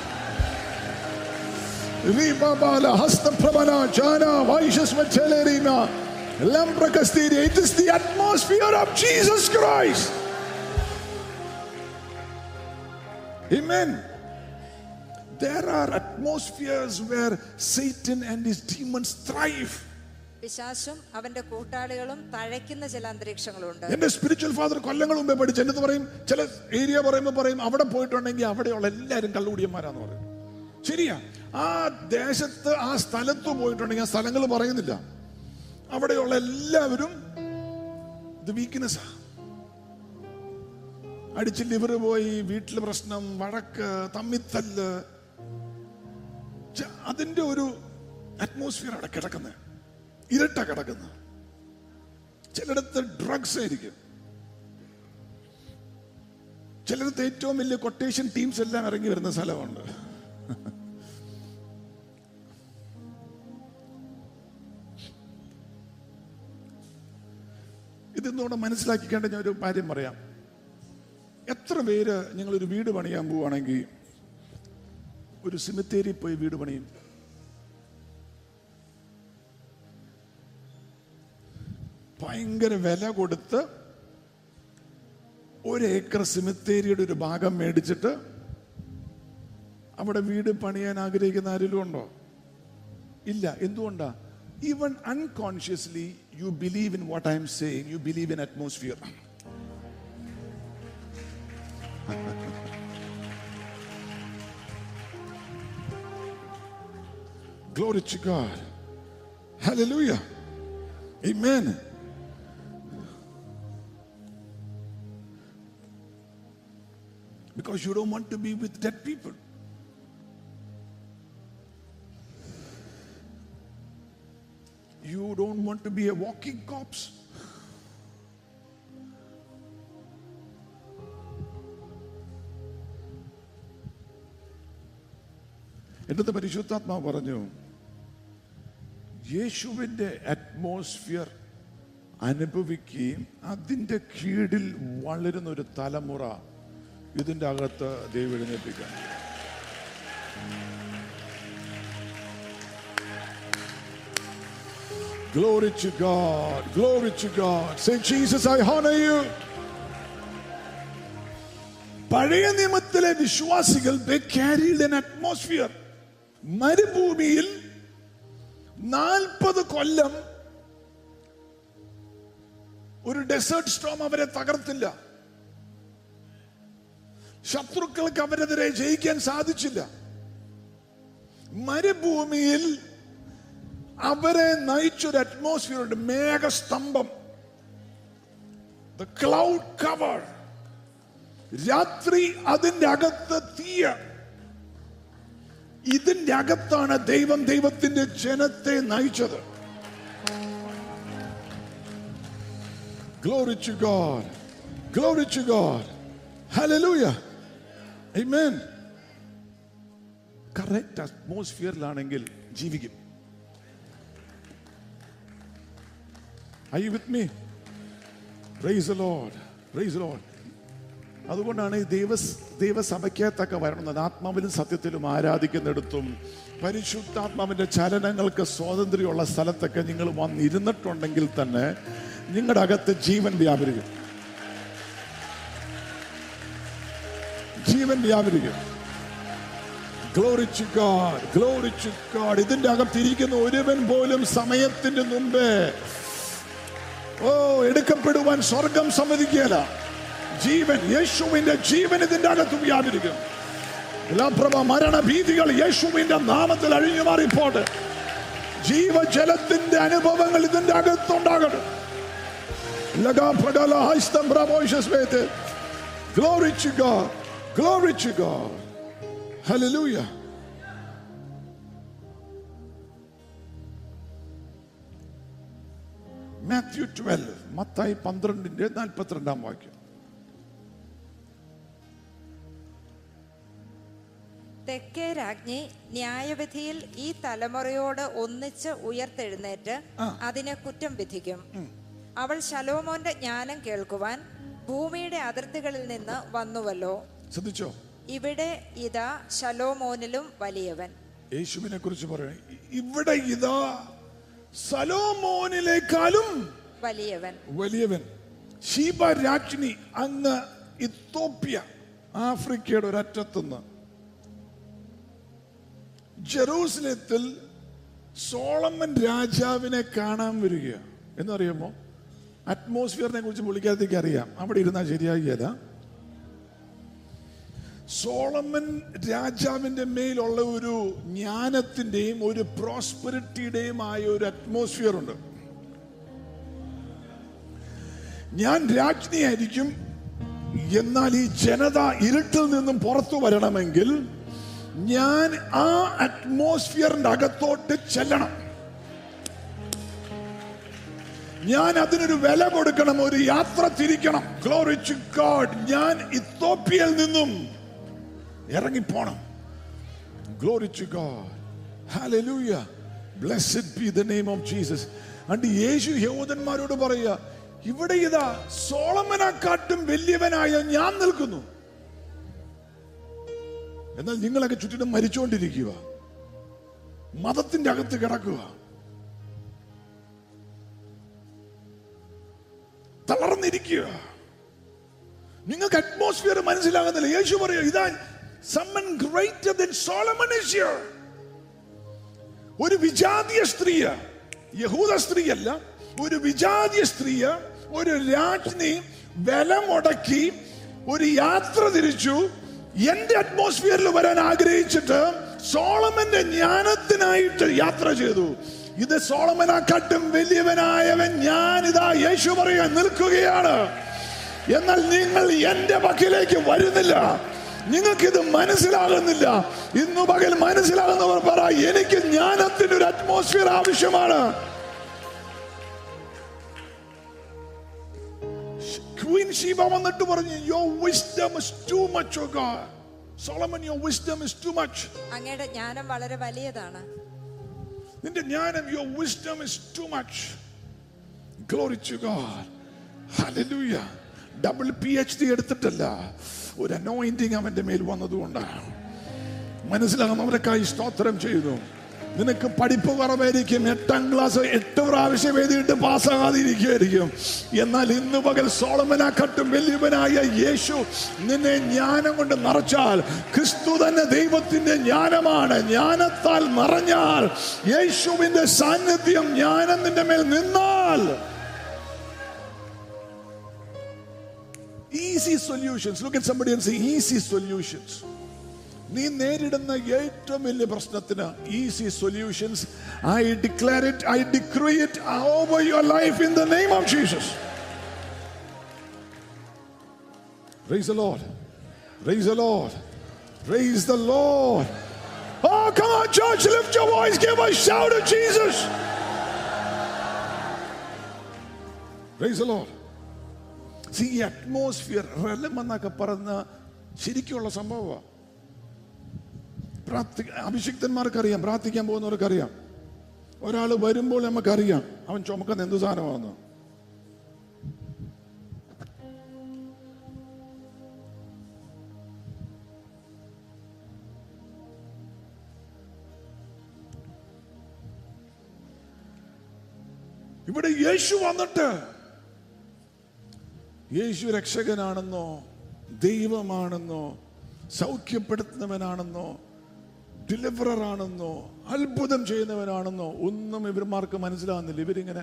Ribabala, Hastaprabana, Jana, Vaishasvachelerina, Lambrakastiri. It is the atmosphere of Jesus Christ. Amen. There are atmospheres where Satan and his demons thrive. പിശാശും അവന്റെ കൂട്ടാളികളും തഴയ്ക്കുന്ന ചില അന്തരീക്ഷങ്ങളുണ്ട് എന്റെ സ്പിരിച്വൽ ഫാദർ കൊല്ലങ്ങൾ മുമ്പേ പഠിച്ചു എന്നിട്ട് പറയും ചില ഏരിയ പറയുമ്പോൾ പറയും അവിടെ പോയിട്ടുണ്ടെങ്കിൽ അവിടെയുള്ള എല്ലാവരും കള്ളുകൂടിയന്മാരാന്ന് പറയും ശരിയാ ആ ദേശത്ത് ആ സ്ഥലത്ത് പോയിട്ടുണ്ടെങ്കിൽ ആ സ്ഥലങ്ങൾ പറയുന്നില്ല അവിടെയുള്ള എല്ലാവരും ഇത് വീക്ക്നെസ്സാ അടിച്ച് ലിവർ പോയി വീട്ടിൽ പ്രശ്നം വഴക്ക് തമ്മിത്തല്ല് ച- അതിന്റെ ഒരു അറ്റ്മോസ്ഫിയർ അവിടെ കിടക്കുന്നത് ഇരട്ട കിടക്കുന്നത് ചിലയിടത്ത് ഡ്രഗ്സ് ആയിരിക്കും ചിലയിടത്ത് ഏറ്റവും വലിയ കൊട്ടേഷൻ ടീംസ് എല്ലാം ഇറങ്ങി വരുന്ന സ്ഥലമുണ്ട് ഇതൊന്നുകൂടെ മനസ്സിലാക്കിക്കേണ്ട ഞാൻ ഒരു കാര്യം പറയാം എത്ര പേര് ഞങ്ങളൊരു വീട് പണിയാൻ പോവുകയാണെങ്കിൽ ഒരു സിമിത്തേരി പോയി വീട് പണിയും ഭയങ്കര വില കൊടുത്ത് ഒരു ഏക്കർ സിമിത്തേരിയുടെ ഒരു ഭാഗം മേടിച്ചിട്ട് അവിടെ വീട് പണിയാൻ ആഗ്രഹിക്കുന്ന ആരെങ്കിലും ഉണ്ടോ ഇല്ല എന്തുകൊണ്ടാ even unconsciously you believe in what I'm saying you believe in atmosphere Glory to God. Hallelujah. Amen. Because you don't want to be with dead people. You don't want to be a walking corpse. എന്നിട്ട് പരിശുദ്ധാത്മാവ് പറഞ്ഞു യേശുവിന്റെ atmosphere അനുഭവിക്കുകയും അതിന്റെ കീഴിൽ വളരുന്ന ഒരു തലമുറ ഇതിന്റെ അകത്ത് ദൈവം എഴുന്നേൽപ്പിക്കാൻ Glory to God. Glory to God. Say, Jesus, I honor you. പഴയ നിയമത്തിലെ വിശ്വാസികൾ they carried an atmosphere മരുഭൂമിയിൽ നാൽപ്പത് കൊല്ലം ഒരു ഡെസേർട്ട് സ്റ്റോം അവരെ തകർത്തില്ല ശത്രുക്കൾക്ക് അവരെതിരെ ജയിക്കാൻ സാധിച്ചില്ല മരുഭൂമിയിൽ അവരെ നയിച്ചൊരു അറ്റ്മോസ്ഫിയർ ഉണ്ട് മേഘസ്തംഭം ദ ക്ലൗഡ് കവർ രാത്രി അതിന്റെ അകത്ത് തീയ ഇതിന്റെ അകത്താണ് ദൈവം ദൈവത്തിന്റെ ജനത്തെ നയിച്ചത് Glory to God. Glory to God. Hallelujah. Amen. Correct അറ്റ്മോസ്ഫിയറിലാണെങ്കിൽ ജീവിക്കും Are you with me? Praise the Lord. Praise the Lord. അതുകൊണ്ടാണ് ഈ ദൈവ ദൈവസഭയ്ക്കകത്തൊക്കെ വരണത് ആത്മാവിലും സത്യത്തിലും ആരാധിക്കുന്നിടത്തും പരിശുദ്ധാത്മാവിന്റെ ചലനങ്ങൾക്ക് സ്വാതന്ത്ര്യമുള്ള സ്ഥലത്തൊക്കെ നിങ്ങൾ വന്നിരുന്നിട്ടുണ്ടെങ്കിൽ തന്നെ നിങ്ങളുടെ അകത്ത് ജീവൻ വ്യാപരിക്കും ജീവൻ വ്യാപരിക്കും glory to God glory to God ഇതിന്റെ അകത്തിരിക്കുന്ന ഒരുവൻ പോലും സമയത്തിന്റെ മുമ്പേ ഓ എടുക്കപ്പെടുവാൻ സ്വർഗം സമ്മതിക്കുകയില്ല ജീവൻ യേശുവിന്റെ ജീവൻ ഇതിന്റെ അകത്ത് വ്യാപരിക്കും ലഭ്രമ മരണഭീതികൾ യേശുവിന്റെ നാമത്തിൽ അഴിഞ്ഞു മാറിപ്പോട്ടെ ജീവജലത്തിന്റെ അനുഭവങ്ങൾ ഇതിന്റെ അകത്തുണ്ടാകട്ടെ ലഗാപ്രഗല ഹൈസ്തം പ്രമോഷസ്വേത്ത് Glory to God. Glory to God. Hallelujah. Matthew twelve മത്തായി പന്ത്രണ്ടിന്റെ നാൽപ്പത്തിരണ്ടാം വാക്യം തെക്കേ രാജ്ഞി ന്യായവിധിയിൽ ഈ തലമുറയോട് ഒന്നിച്ച് ഉയർത്തെഴുന്നേറ്റ് അതിനെ കുറ്റം വിധിക്കും അവൾ ശലോമോന്റെ ജ്ഞാനം കേൾക്കുവാൻ ഭൂമിയുടെ അതിർത്തികളിൽ നിന്ന് വന്നുവല്ലോ ശ്രദ്ധിച്ചോ ഇവിടെ ഇതാ ശലോമോനിലും വലിയവൻ യേശുവിനെ കുറിച്ച് പറയണം ഇവിടെ ഇതാ സലോമോനിലേക്കാളും വലിയവൻ വലിയവൻ ഷീബ രാജ്ഞി അങ്ങ് ഇത്തോപ്യ ആഫ്രിക്കയുടെ ഒരറ്റത്തുനിന്ന് ജെറൂസലത്തിൽ സോളമൻ രാജാവിനെ കാണാൻ വരിക എന്നറിയാമോ അറ്റ്മോസ്ഫിയറിനെ കുറിച്ച് പുള്ളിക്കാരത്തേക്ക് അറിയാം അവിടെ ഇരുന്നാൽ ശരിയാകിയല്ല സോളമൻ രാജാവിന്റെ മേലുള്ള ഒരു ജ്ഞാനത്തിന്റെയും ഒരു പ്രോസ്പെരിറ്റിയുടെയും ആയ ഒരു അറ്റ്മോസ്ഫിയർ ഉണ്ട് ഞാൻ രാജ്ഞിയായിരിക്കും എന്നാൽ ഈ ജനത ഇരുട്ടിൽ നിന്നും പുറത്തു വരണമെങ്കിൽ ഞാൻ ആ അറ്റ്മോസ്ഫിയറിന്റെ അകത്തോട്ട് ചെല്ലണം ഞാൻ അതിനൊരു വില കൊടുക്കണം ഒരു യാത്ര തിരിക്കണം ഗ്ലോറി ടു ഗോഡ് ഞാൻ ഇത്തോപ്യയിൽ നിന്നും ഇറങ്ങിപ്പോണം glory to God hallelujah blessed be the name of Jesus and യേശു യഹൂദന്മാരോട് പറയുക ഇവിടെ ഇതാ സോളമനെക്കാട്ടും വലിയവനായ ഞാൻ നിൽക്കുന്നു എന്നാൽ നിങ്ങളൊക്കെ ചുറ്റിനും മരിച്ചുകൊണ്ടിരിക്കുക മതത്തിന്റെ അകത്ത് കിടക്കുക തളർന്നിരിക്കുക നിങ്ങൾക്ക് അറ്റ്മോസ്ഫിയർ മനസ്സിലാകുന്നില്ല യേശു പറയോ ഇതാ someone greater than Solomon is here. ഒരു വിജാതീയ സ്ത്രീയ യഹൂദ സ്ത്രീയല്ല ഒരു വിജാതീയ സ്ത്രീയ ഒരു രാജ്ഞി വില മുടക്കി ഒരു യാത്ര തിരിച്ചു എന്റെ അറ്റ്മോസ്ഫിയറിൽ വരാൻ ആഗ്രഹിച്ചിട്ട് സോളമന്റെ ജ്ഞാനത്തിനായിട്ട് യാത്ര ചെയ്തു ഇത് സോളമനാക്കാട്ടും വലിയവനായവൻ ഞാൻ ഇതാ യേശു പറയാൻ നിൽക്കുകയാണ് എന്നാൽ നിങ്ങൾ എന്റെ പക്കലേക്ക് വരുന്നില്ല നിങ്ങൾക്കിത് മനസ്സിലാകുന്നില്ല ഇന്നു പകൽ മനസ്സിലാകുന്നവർ പറ എനിക്ക് ജ്ഞാനത്തിന്റെ ഒരു അറ്റ്മോസ്ഫിയർ ആവശ്യമാണ് ക്വീൻ ഷീബ വന്നിട്ട് പറഞ്ഞു your wisdom is too much O God Solomon your wisdom is too much അങ്ങയുടെ ജ്ഞാനം വളരെ വലിയതാണ് നിന്റെ ജ്ഞാനം your wisdom is too much glory to God hallelujah double P H D എടുത്തിട്ടല്ല ഒരു അനോയിന്റിങ് അവന്റെ മേൽ വന്നതുകൊണ്ടാണ് മനസ്സിലാകുന്നവരൊക്കെയായി സ്തോത്രം ചെയ്യുന്നു നിനക്ക് പഠിപ്പ് കുറവായിരിക്കും എട്ടാം ക്ലാസ് എട്ട് പ്രാവശ്യം എഴുതിയിട്ട് പാസ്സാകാതിരിക്കുമായിരിക്കും എന്നാൽ ഇന്ന് പകൽ സോളമനാക്കട്ടും വലിയവനായ യേശു നിന്നെ ജ്ഞാനം കൊണ്ട് നിറച്ചാൽ ക്രിസ്തു തന്നെ ദൈവത്തിന്റെ ജ്ഞാനമാണ് ജ്ഞാനത്താൽ നിറഞ്ഞാൽ യേശുവിന്റെ സാന്നിധ്യം ജ്ഞാനം നിന്റെ മേൽ നിന്നാൽ easy solutions look at somebody and say easy solutions നീ നേരിടുന്ന ഏറ്റവും വലിയ പ്രശ്നത്തിന് easy solutions I declare it I decree it over your life in the name of Jesus Praise the Lord. Praise the Lord. Praise the Lord. Oh, come on, church, lift your voice, give a shout of Jesus. Praise the Lord. See, ഈ atmosphere realm എന്നൊക്കെ പറയുന്ന ശരിക്കുള്ള സംഭവമാണ് പ്രാർത്ഥി അഭിഷിക്തന്മാർക്കറിയാം പ്രാർത്ഥിക്കാൻ പോകുന്നവർക്കറിയാം ഒരാൾ വരുമ്പോൾ നമുക്കറിയാം അവൻ ചുമക്കുന്ന എന്ത് സാധനമാണെന്ന് ഇവിടെ യേശു വന്നിട്ട് യേശു രക്ഷകനാണെന്നോ ദൈവമാണെന്നോ സൗഖ്യപ്പെടുത്തുന്നവനാണെന്നോ ഡെലിവറർ ആണെന്നോ അത്ഭുതം ചെയ്യുന്നവനാണെന്നോ ഒന്നും ഇവന്മാർക്ക് മനസ്സിലാകുന്നില്ല ഇവരിങ്ങനെ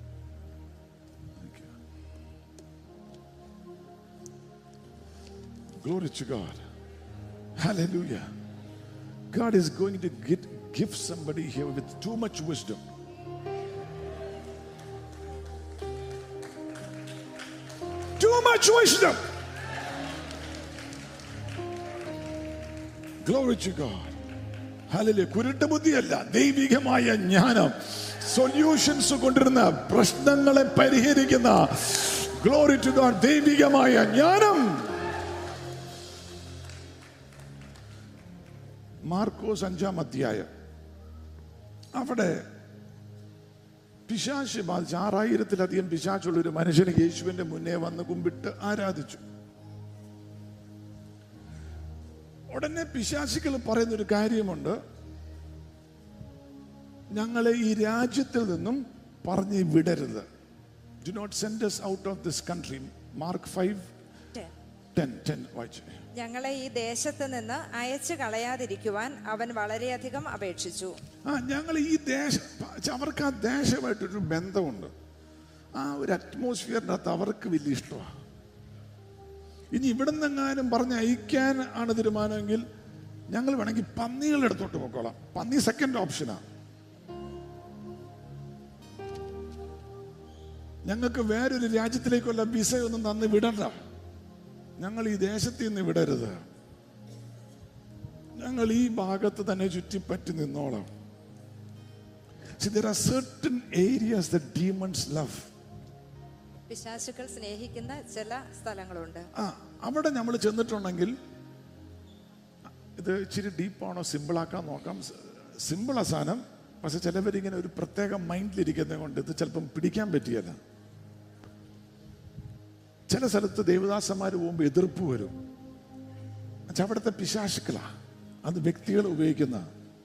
Glory to God. Hallelujah. God is going to get, give somebody here with too much wisdom. Too much wisdom. Glory to God. Hallelujah കുരുട്ട് ബുദ്ധിയല്ല ദൈവികമായ ജ്ഞാനം സൊല്യൂഷൻസ് കൊണ്ടിരുന്ന പ്രശ്നങ്ങളെ പരിഹരിക്കുന്ന ഗ്ലോറി ടു ഗോഡ് ദൈവികമായ ജ്ഞാനം മാർക്കോസ് അഞ്ചാം അധ്യായം അവിടെ പിശാശ് ബാധിച്ച ആറായിരത്തിലധികം പിശാച്ചുള്ള ഒരു മനുഷ്യന് യേശുവിന്റെ മുന്നേ വന്ന് കുമ്പിട്ട് ആരാധിച്ചു ഉടനെ പിശാചികൾ പറയുന്ന ഒരു കാര്യമുണ്ട് ഞങ്ങളെ ഈ രാജ്യത്തിൽ നിന്നും പറഞ്ഞു വിടരുത് do not send us out of this country Mark five ten ten വായിച്ചു ഞങ്ങളെ ഈ ദേശത്ത് നിന്ന് അയച്ചു കളയാതിരിക്കുവാൻ അവൻ വളരെയധികം അപേക്ഷിച്ചു ആ ഞങ്ങൾ ഈ ദേശം അവർക്ക് ആ ദേശമായിട്ടൊരു ബന്ധമുണ്ട് ആ ഒരു അറ്റ്മോസ്ഫിയറിൻ്റെ അകത്ത് അവർക്ക് വലിയ ഇഷ്ടമാണ് ഇനി ഇവിടെ നിന്നെങ്ങാനും പറഞ്ഞ് അയക്കാൻ ആണ് തീരുമാനമെങ്കിൽ ഞങ്ങൾ വേണമെങ്കിൽ പന്നികളുടെ അടുത്തോട്ട് പോക്കോളാം പന്നി സെക്കൻഡ് ഓപ്ഷനാ ഞങ്ങൾക്ക് വേറൊരു രാജ്യത്തിലേക്കുള്ള വിസയൊന്നും തന്ന് വിടണ്ട ഞങ്ങൾ ഈ ദേശത്ത് നിന്ന് വിടരുത് ഞങ്ങൾ ഈ ഭാഗത്ത് തന്നെ ചുറ്റിപ്പറ്റി നിന്നോളാം See, there are certain areas that demons love. പിശാചുക്കൾ സ്നേഹിക്കുന്ന ചില സ്ഥലങ്ങളുണ്ട് ആ അവിടെ നമ്മൾ ചെന്നിട്ടുണ്ടെങ്കിൽ ഇത് ഇച്ചിരി ഡീപ്പാണോ സിമ്പിൾ ആക്കാൻ നോക്കാം സിമ്പിൾ സാധനം പക്ഷെ ചിലവരിങ്ങനെ ഒരു പ്രത്യേക മൈൻഡിലിരിക്കുന്നത് കൊണ്ട് ഇത് ചിലപ്പം പിടിക്കാൻ പറ്റിയല്ല ചില സ്ഥലത്ത് ദേവദാസന്മാർ പോകുമ്പോൾ എതിർപ്പ് വരും എന്നുവെച്ചാ അവിടുത്തെ പിശാശുക്കളാ അത് വ്യക്തികൾ ഉപയോഗിക്കുന്ന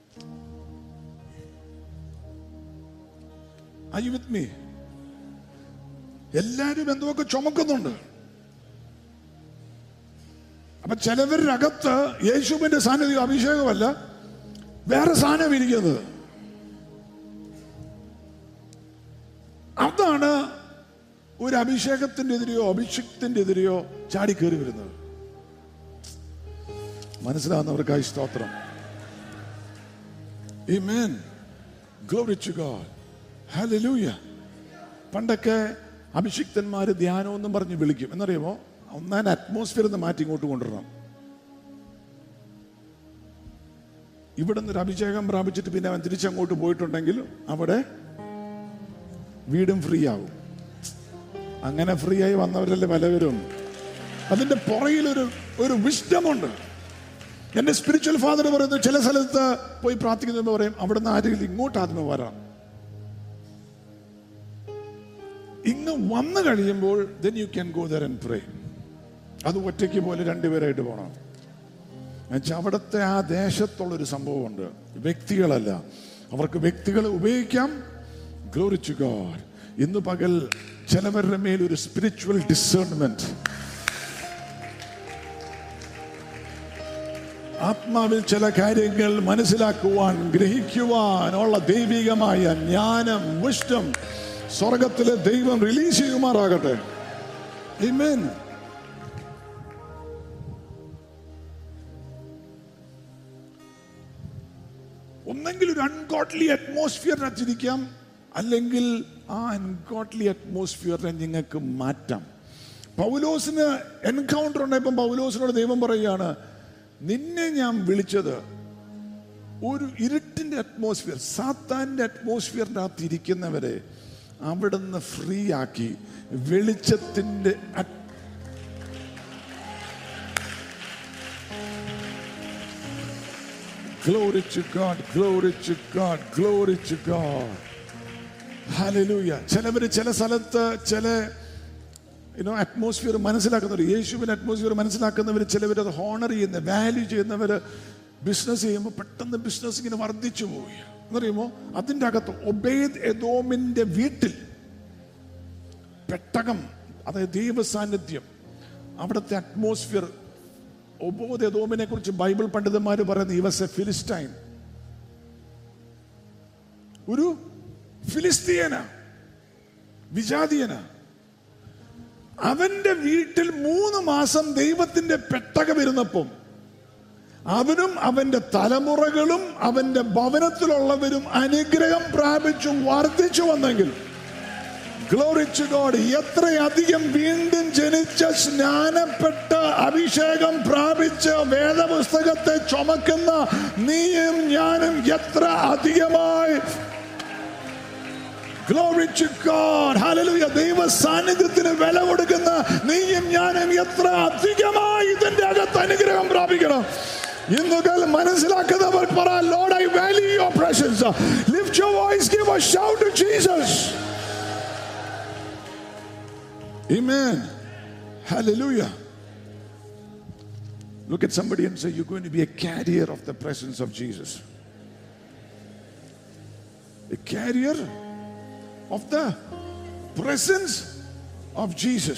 ഐ വിത്ത് മീ എല്ലാരും എന്തൊക്കെ ചുമക്കുന്നുണ്ട് അപ്പൊ ചിലവരുടെ അകത്ത് യേശുവിന്റെ സാന്നിധ്യം അഭിഷേകമല്ല വേറെ സാധനം ഇരിക്കുന്നത് അതാണ് ഒരു അഭിഷേകത്തിന്റെ എതിരെയോ അഭിഷേകത്തിന്റെ എതിരെയോ ചാടി കയറി വരുന്നത് മനസ്സിലാവുന്നവർക്കായി സ്തോത്രം Amen. Glory to God. Hallelujah. പണ്ടൊക്കെ അഭിഷിക്തന്മാര് ധ്യാനം എന്നും പറഞ്ഞ് വിളിക്കും എന്നറിയുമോ ഒന്നാം അറ്റ്മോസ്ഫിയർ ഒന്ന് മാറ്റി ഇങ്ങോട്ട് കൊണ്ടുവരണം ഇവിടെ നിന്ന് ഒരു അഭിഷേകം പ്രാപിച്ചിട്ട് പിന്നെ അവൻ തിരിച്ചങ്ങോട്ട് പോയിട്ടുണ്ടെങ്കിൽ അവിടെ വീടും ഫ്രീ ആവും അങ്ങനെ ഫ്രീ ആയി വന്നവരല്ലേ പലവരും അതിന്റെ പുറകിൽ ഒരു ഒരു വിഷ്ഡമുണ്ട് എന്റെ സ്പിരിച്വൽ ഫാദർ പറയുന്നത് ചില സ്ഥലത്ത് പോയി പ്രാർത്ഥിക്കുന്ന പറയും അവിടുന്ന് ആരെങ്കിലും ഇങ്ങോട്ട് ആദ്യമേ വരാം ഇങ്ങ് വന്നു കഴിയുമ്പോൾ then you can go there and pray അത് ഒറ്റയ്ക്ക് പോലെ രണ്ടുപേരായിട്ട് പോകണം എന്നുവെച്ചാൽ അവിടുത്തെ ആ ദേശത്തുള്ളൊരു സംഭവമുണ്ട് വ്യക്തികളല്ല അവർക്ക് വ്യക്തികളെ ഉപയോഗിക്കാം ഗ്ലോറിച്ചു ഗോഡ് ഇന്ന് പകൽ ചിലവരുടെ മേൽ ഒരു സ്പിരിച്വൽ ഡിസേൺമെന്റ് ആത്മാവിൽ ചില കാര്യങ്ങൾ മനസ്സിലാക്കുവാൻ ഗ്രഹിക്കുവാൻ ഉള്ള ദൈവികമായ ജ്ഞാനം വിഷ്ടം സ്വർഗത്തിലെ ദൈവം റിലീസ് ചെയ്യുമാറാകട്ടെ Amen. ഒന്നെങ്കിൽ ഒരു അൺഗോഡ്ലി അറ്റ്മോസ്ഫിയറിനകത്തിരിക്കാം അല്ലെങ്കിൽ ആ അൺഗോഡ്ലി അറ്റ്മോസ്ഫിയറിനെ നിങ്ങൾക്ക് മാറ്റാം പൗലോസിന് എൻകൗണ്ടർ ഉണ്ടായപ്പോൾ പൗലോസിനോട് ദൈവം പറയുകയാണ് നിന്നെ ഞാൻ വിളിച്ചത് ഒരു ഇരുട്ടിന്റെ അറ്റ്മോസ്ഫിയർ സാത്താന്റെ അറ്റ്മോസ്ഫിയറിൻ്റെ അകത്ത് ഇരിക്കുന്നവരെ അവിടുന്ന് ഫ്രീ ആക്കി വെളിച്ചത്തിന്റെ at- Glory to God, glory to God, glory to God. Hallelujah. ചിലവര് ചില സ്ഥലത്ത് ചില യുനോ അറ്റ്മോസ്ഫിയർ മനസ്സിലാക്കുന്നവർ യേശുവിന്റെ അറ്റ്മോസ്ഫിയർ മനസ്സിലാക്കുന്നവർ ചിലവർ അത് ഹോണർ ചെയ്യുന്ന വാല്യൂ ചെയ്യുന്നവർ ബിസിനസ് ചെയ്യുമ്പോൾ പെട്ടെന്ന് ബിസിനസ് ഇങ്ങനെ വർദ്ധിച്ചു പോയി എന്നറിയുമോ അതിൻ്റെ അകത്ത് ഒബേദ് എദോമിന്റെ വീട്ടിൽ പെട്ടകം അതായത് ദൈവ സാന്നിധ്യം അവിടുത്തെ അറ്റ്മോസ്ഫിയർ ഒബോദ് എദോമിനെ കുറിച്ച് ബൈബിൾ പണ്ഡിതന്മാർ പറയുന്നത് ഇവസ് എ ഫിലിസ്റ്റൈൻ ഒരു ഫിലിസ്തീയന വിജാതീയന അവന്റെ വീട്ടിൽ മൂന്ന് മാസം ദൈവത്തിന്റെ പെട്ടകം ഇരുന്നപ്പം അവനും അവന്റെ തലമുറകളും അവന്റെ ഭവനത്തിലുള്ളവരും അനുഗ്രഹം പ്രാപിച്ചു വർദ്ധിച്ചു വന്നെങ്കിൽ ഗ്ലോറി ടു ഗോഡ് എത്രയധികം വീണ്ടും ജനിച്ച സ്നാനപ്പെട്ട അഭിഷേകം പ്രാപിച്ച് വേദപുസ്തകത്തെ ചുമക്കുന്ന നീയും ഞാനും എത്ര അധികമായി Glory to God. Hallelujah. ദൈവ സാന്നിധ്യത്തിന് വില കൊടുക്കുന്ന നീയും ഞാനും എത്ര അധികമായി ഇതിന്റെ അകത്ത് അനുഗ്രഹം പ്രാപിക്കണം ഇന്നുകൾ മനസ്സിലാക്കുന്നവർ പറ Lord I value your presence lift your voice give a shout to Jesus Amen. Hallelujah. Look at somebody and say, You're going to be a carrier of the presence of Jesus. A carrier of the presence of Jesus.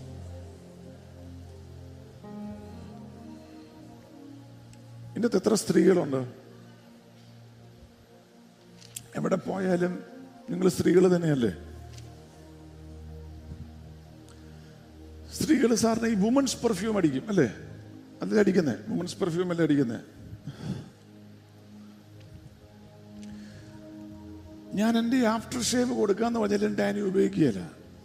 ഇതിനകത്ത് എത്ര സ്ത്രീകളുണ്ട് എവിടെ പോയാലും നിങ്ങൾ സ്ത്രീകൾ തന്നെയല്ലേ സ്ത്രീകൾ സാറിന് ഈ വുമൻസ് പെർഫ്യൂം അടിക്കും അല്ലേ അല്ലേ അടിക്കുന്നേ വുമൻസ് പെർഫ്യൂം അല്ലേ അടിക്കുന്നേ ഞാൻ എൻ്റെ ആഫ്റ്റർ ഷേവ് കൊടുക്കാന്ന് പറഞ്ഞാലും ഡാനി ഉപയോഗിക്കുകയില്ല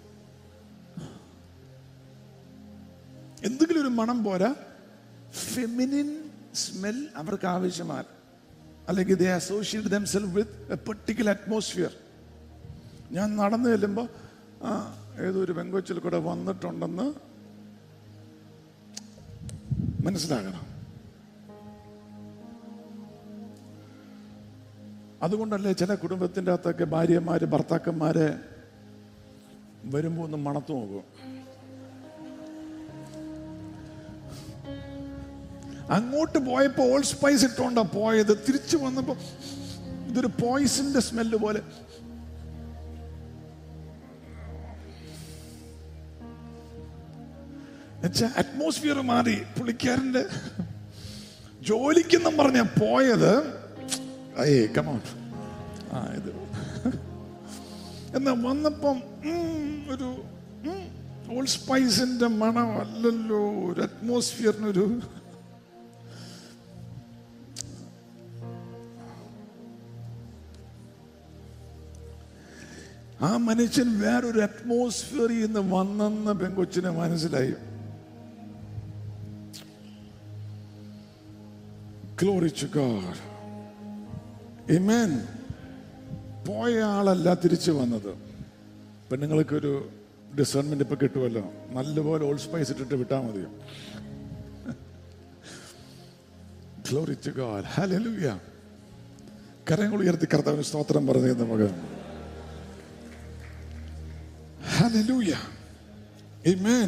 എന്തെങ്കിലും ഒരു മണം പോരാ ഫെമിനിൻ സ്മെൽ അവർക്ക് ആവശ്യമാണ് അല്ലെങ്കിൽ they associate themselves with a particular atmosphere ഞാൻ നടന്നു ചെല്ലുമ്പോൾ ആ ഏതോ ഒരു പെങ്കൊച്ചിൽ കൂടെ വന്നിട്ടുണ്ടെന്ന് മനസ്സിലാകണം അതുകൊണ്ടല്ലേ ചില കുടുംബത്തിൻ്റെ അകത്തൊക്കെ ഭാര്യമാര് ഭർത്താക്കന്മാരെ വരുമ്പോൾ ഒന്ന് മണത്തു നോക്കും അങ്ങോട്ട് പോയപ്പോ ഓൾ സ്പൈസ് ഇട്ടോണ്ടാ പോയത് തിരിച്ചു വന്നപ്പോ ഇതൊരു പോയിസന്റെ സ്മെല്ല് പോലെ അറ്റ്മോസ്ഫിയർ മാറി പുള്ളിക്കാരന്റെ ജോലിക്കെന്നും പറഞ്ഞ പോയത് അയ്യേ കമോൺ ആ ഇത് എന്നാ വന്നപ്പം ഉം, ഒരു ഓൾ സ്പൈസിന്റെ മണം അല്ലല്ലോ ഒരു അറ്റ്മോസ്ഫിയറിനൊരു ആ മനുഷ്യൻ വേറൊരു അറ്റ്മോസ്ഫിയറിൽ നിന്ന് വന്നെന്ന് പെങ്കൊച്ചിന് മനസ്സിലായി Glory to God. Amen. പോയ ആളല്ല തിരിച്ചു വന്നത് പെണ്ണുങ്ങൾക്ക് ഒരു ഡിസേൺമെന്റ് ഇപ്പൊ കിട്ടുമല്ലോ നല്ലപോലെ ഓൾ സ്പൈസ് ഇട്ടിട്ട് വിട്ടാൽ മതിയോ Glory to God. Hallelujah. കരങ്ങൾ ഉയർത്തി കർത്താവിന് സ്തോത്രം പറഞ്ഞു നമുക്ക് Hallelujah. Amen.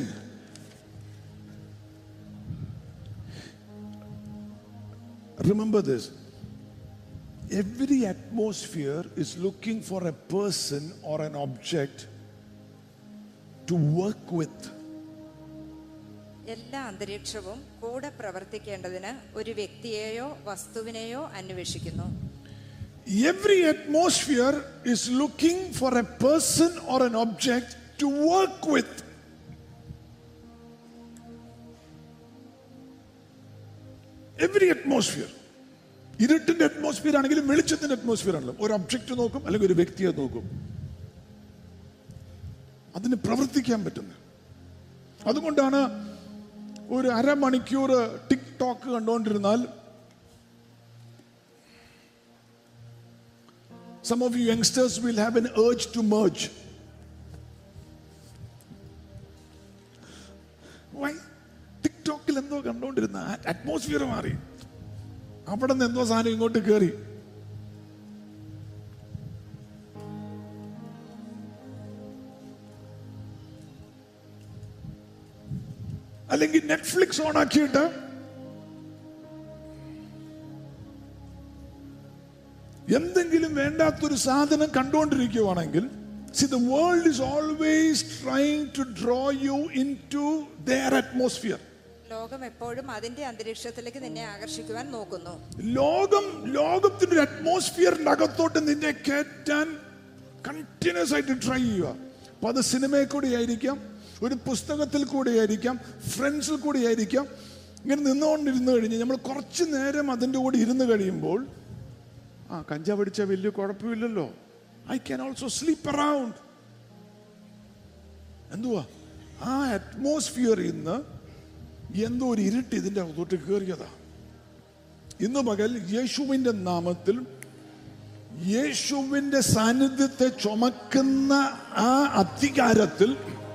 Remember this. Every atmosphere is looking for a person or an object to work with. എല്ലാ അന്തരീക്ഷവും കൂടെ പ്രവർത്തിക്കേണ്ടതിന് ഒരു വ്യക്തിയെയോ വസ്തുവിനെയോ അന്വേഷിക്കുന്നു Every atmosphere is looking for a person or an object to work with. Every atmosphere. ഇരുട്ടിന്റെ atmosphere ആണെങ്കിലും വെളിച്ചത്തിന്റെ atmosphere ആണല്ലോ ഒരു ഒബ്ജക്റ്റ് നോക്കും അല്ലെങ്കിൽ ഒരു വ്യക്തിയെ നോക്കും അതിന് പ്രവർത്തിക്കാൻ പറ്റുന്നത് അതുകൊണ്ടാണ് ഒരു അരമണിക്കൂർ ടിക് ടോക്ക് കണ്ടുകൊണ്ടിരുന്നാൽ Some of you youngsters will have an urge to merge. Why? ടിക്ടോക്കിൽ എന്തോ കണ്ടോണ്ടിരുന്ന അറ്റ്മോസ്ഫിയർ മാറി അവിടെ നിന്ന് എന്തോ സാധനം ഇങ്ങോട്ട് കയറി അല്ലെങ്കിൽ നെറ്റ്ഫ്ലിക്സ് ഓൺ ആക്കിയിട്ട് എന്തെങ്കിലും വേണ്ടാത്തൊരു സാധനം കണ്ടുകൊണ്ടിരിക്കുവാണെങ്കിൽ see the world is always trying to draw you into their atmosphere ലോകം എപ്പോഴും അതിന്റെ അന്തരീക്ഷത്തിലേക്ക് നിന്നെ ആകർഷിക്കുവാൻ നോക്കുന്നു ലോകം ലോകത്തിന്റെ ഒരു അറ്റ്മോസ്ഫിയറിന്റെ അകത്തോട്ട് നിന്നെ കയറ്റാൻ കണ്ടിന്യൂസ് ആയിട്ട് ട്രൈ ചെയ്യുക അപ്പൊ അത് സിനിമയിൽ കൂടി ആയിരിക്കാം ഒരു പുസ്തകത്തിൽ കൂടി ആയിരിക്കാം ഫ്രണ്ട്സിൽ കൂടി ആയിരിക്കാം ഇങ്ങനെ നിന്നുകൊണ്ടിരുന്ന് കഴിഞ്ഞ് നമ്മൾ കുറച്ച് നേരം അതിൻ്റെ കൂടെ ഇരുന്ന് കഴിയുമ്പോൾ ആ കഞ്ചാവ് അടിച്ചാൽ വലിയ കുഴപ്പമില്ലല്ലോ I can also sleep around എന്തുവാ ആ അറ്റ്മോസ്ഫിയറിൽ നിന്ന് എന്തോ ഒരു ഇരുട്ട് ഇതിന്റെ അകത്തോട്ട് കയറിയതാ ഇന്ന് പകൽ യേശുവിന്റെ നാമത്തിൽ യേശുവിന്റെ സാന്നിധ്യത്തെ ചുമക്കുന്ന ആ അധികാരത്തിൽ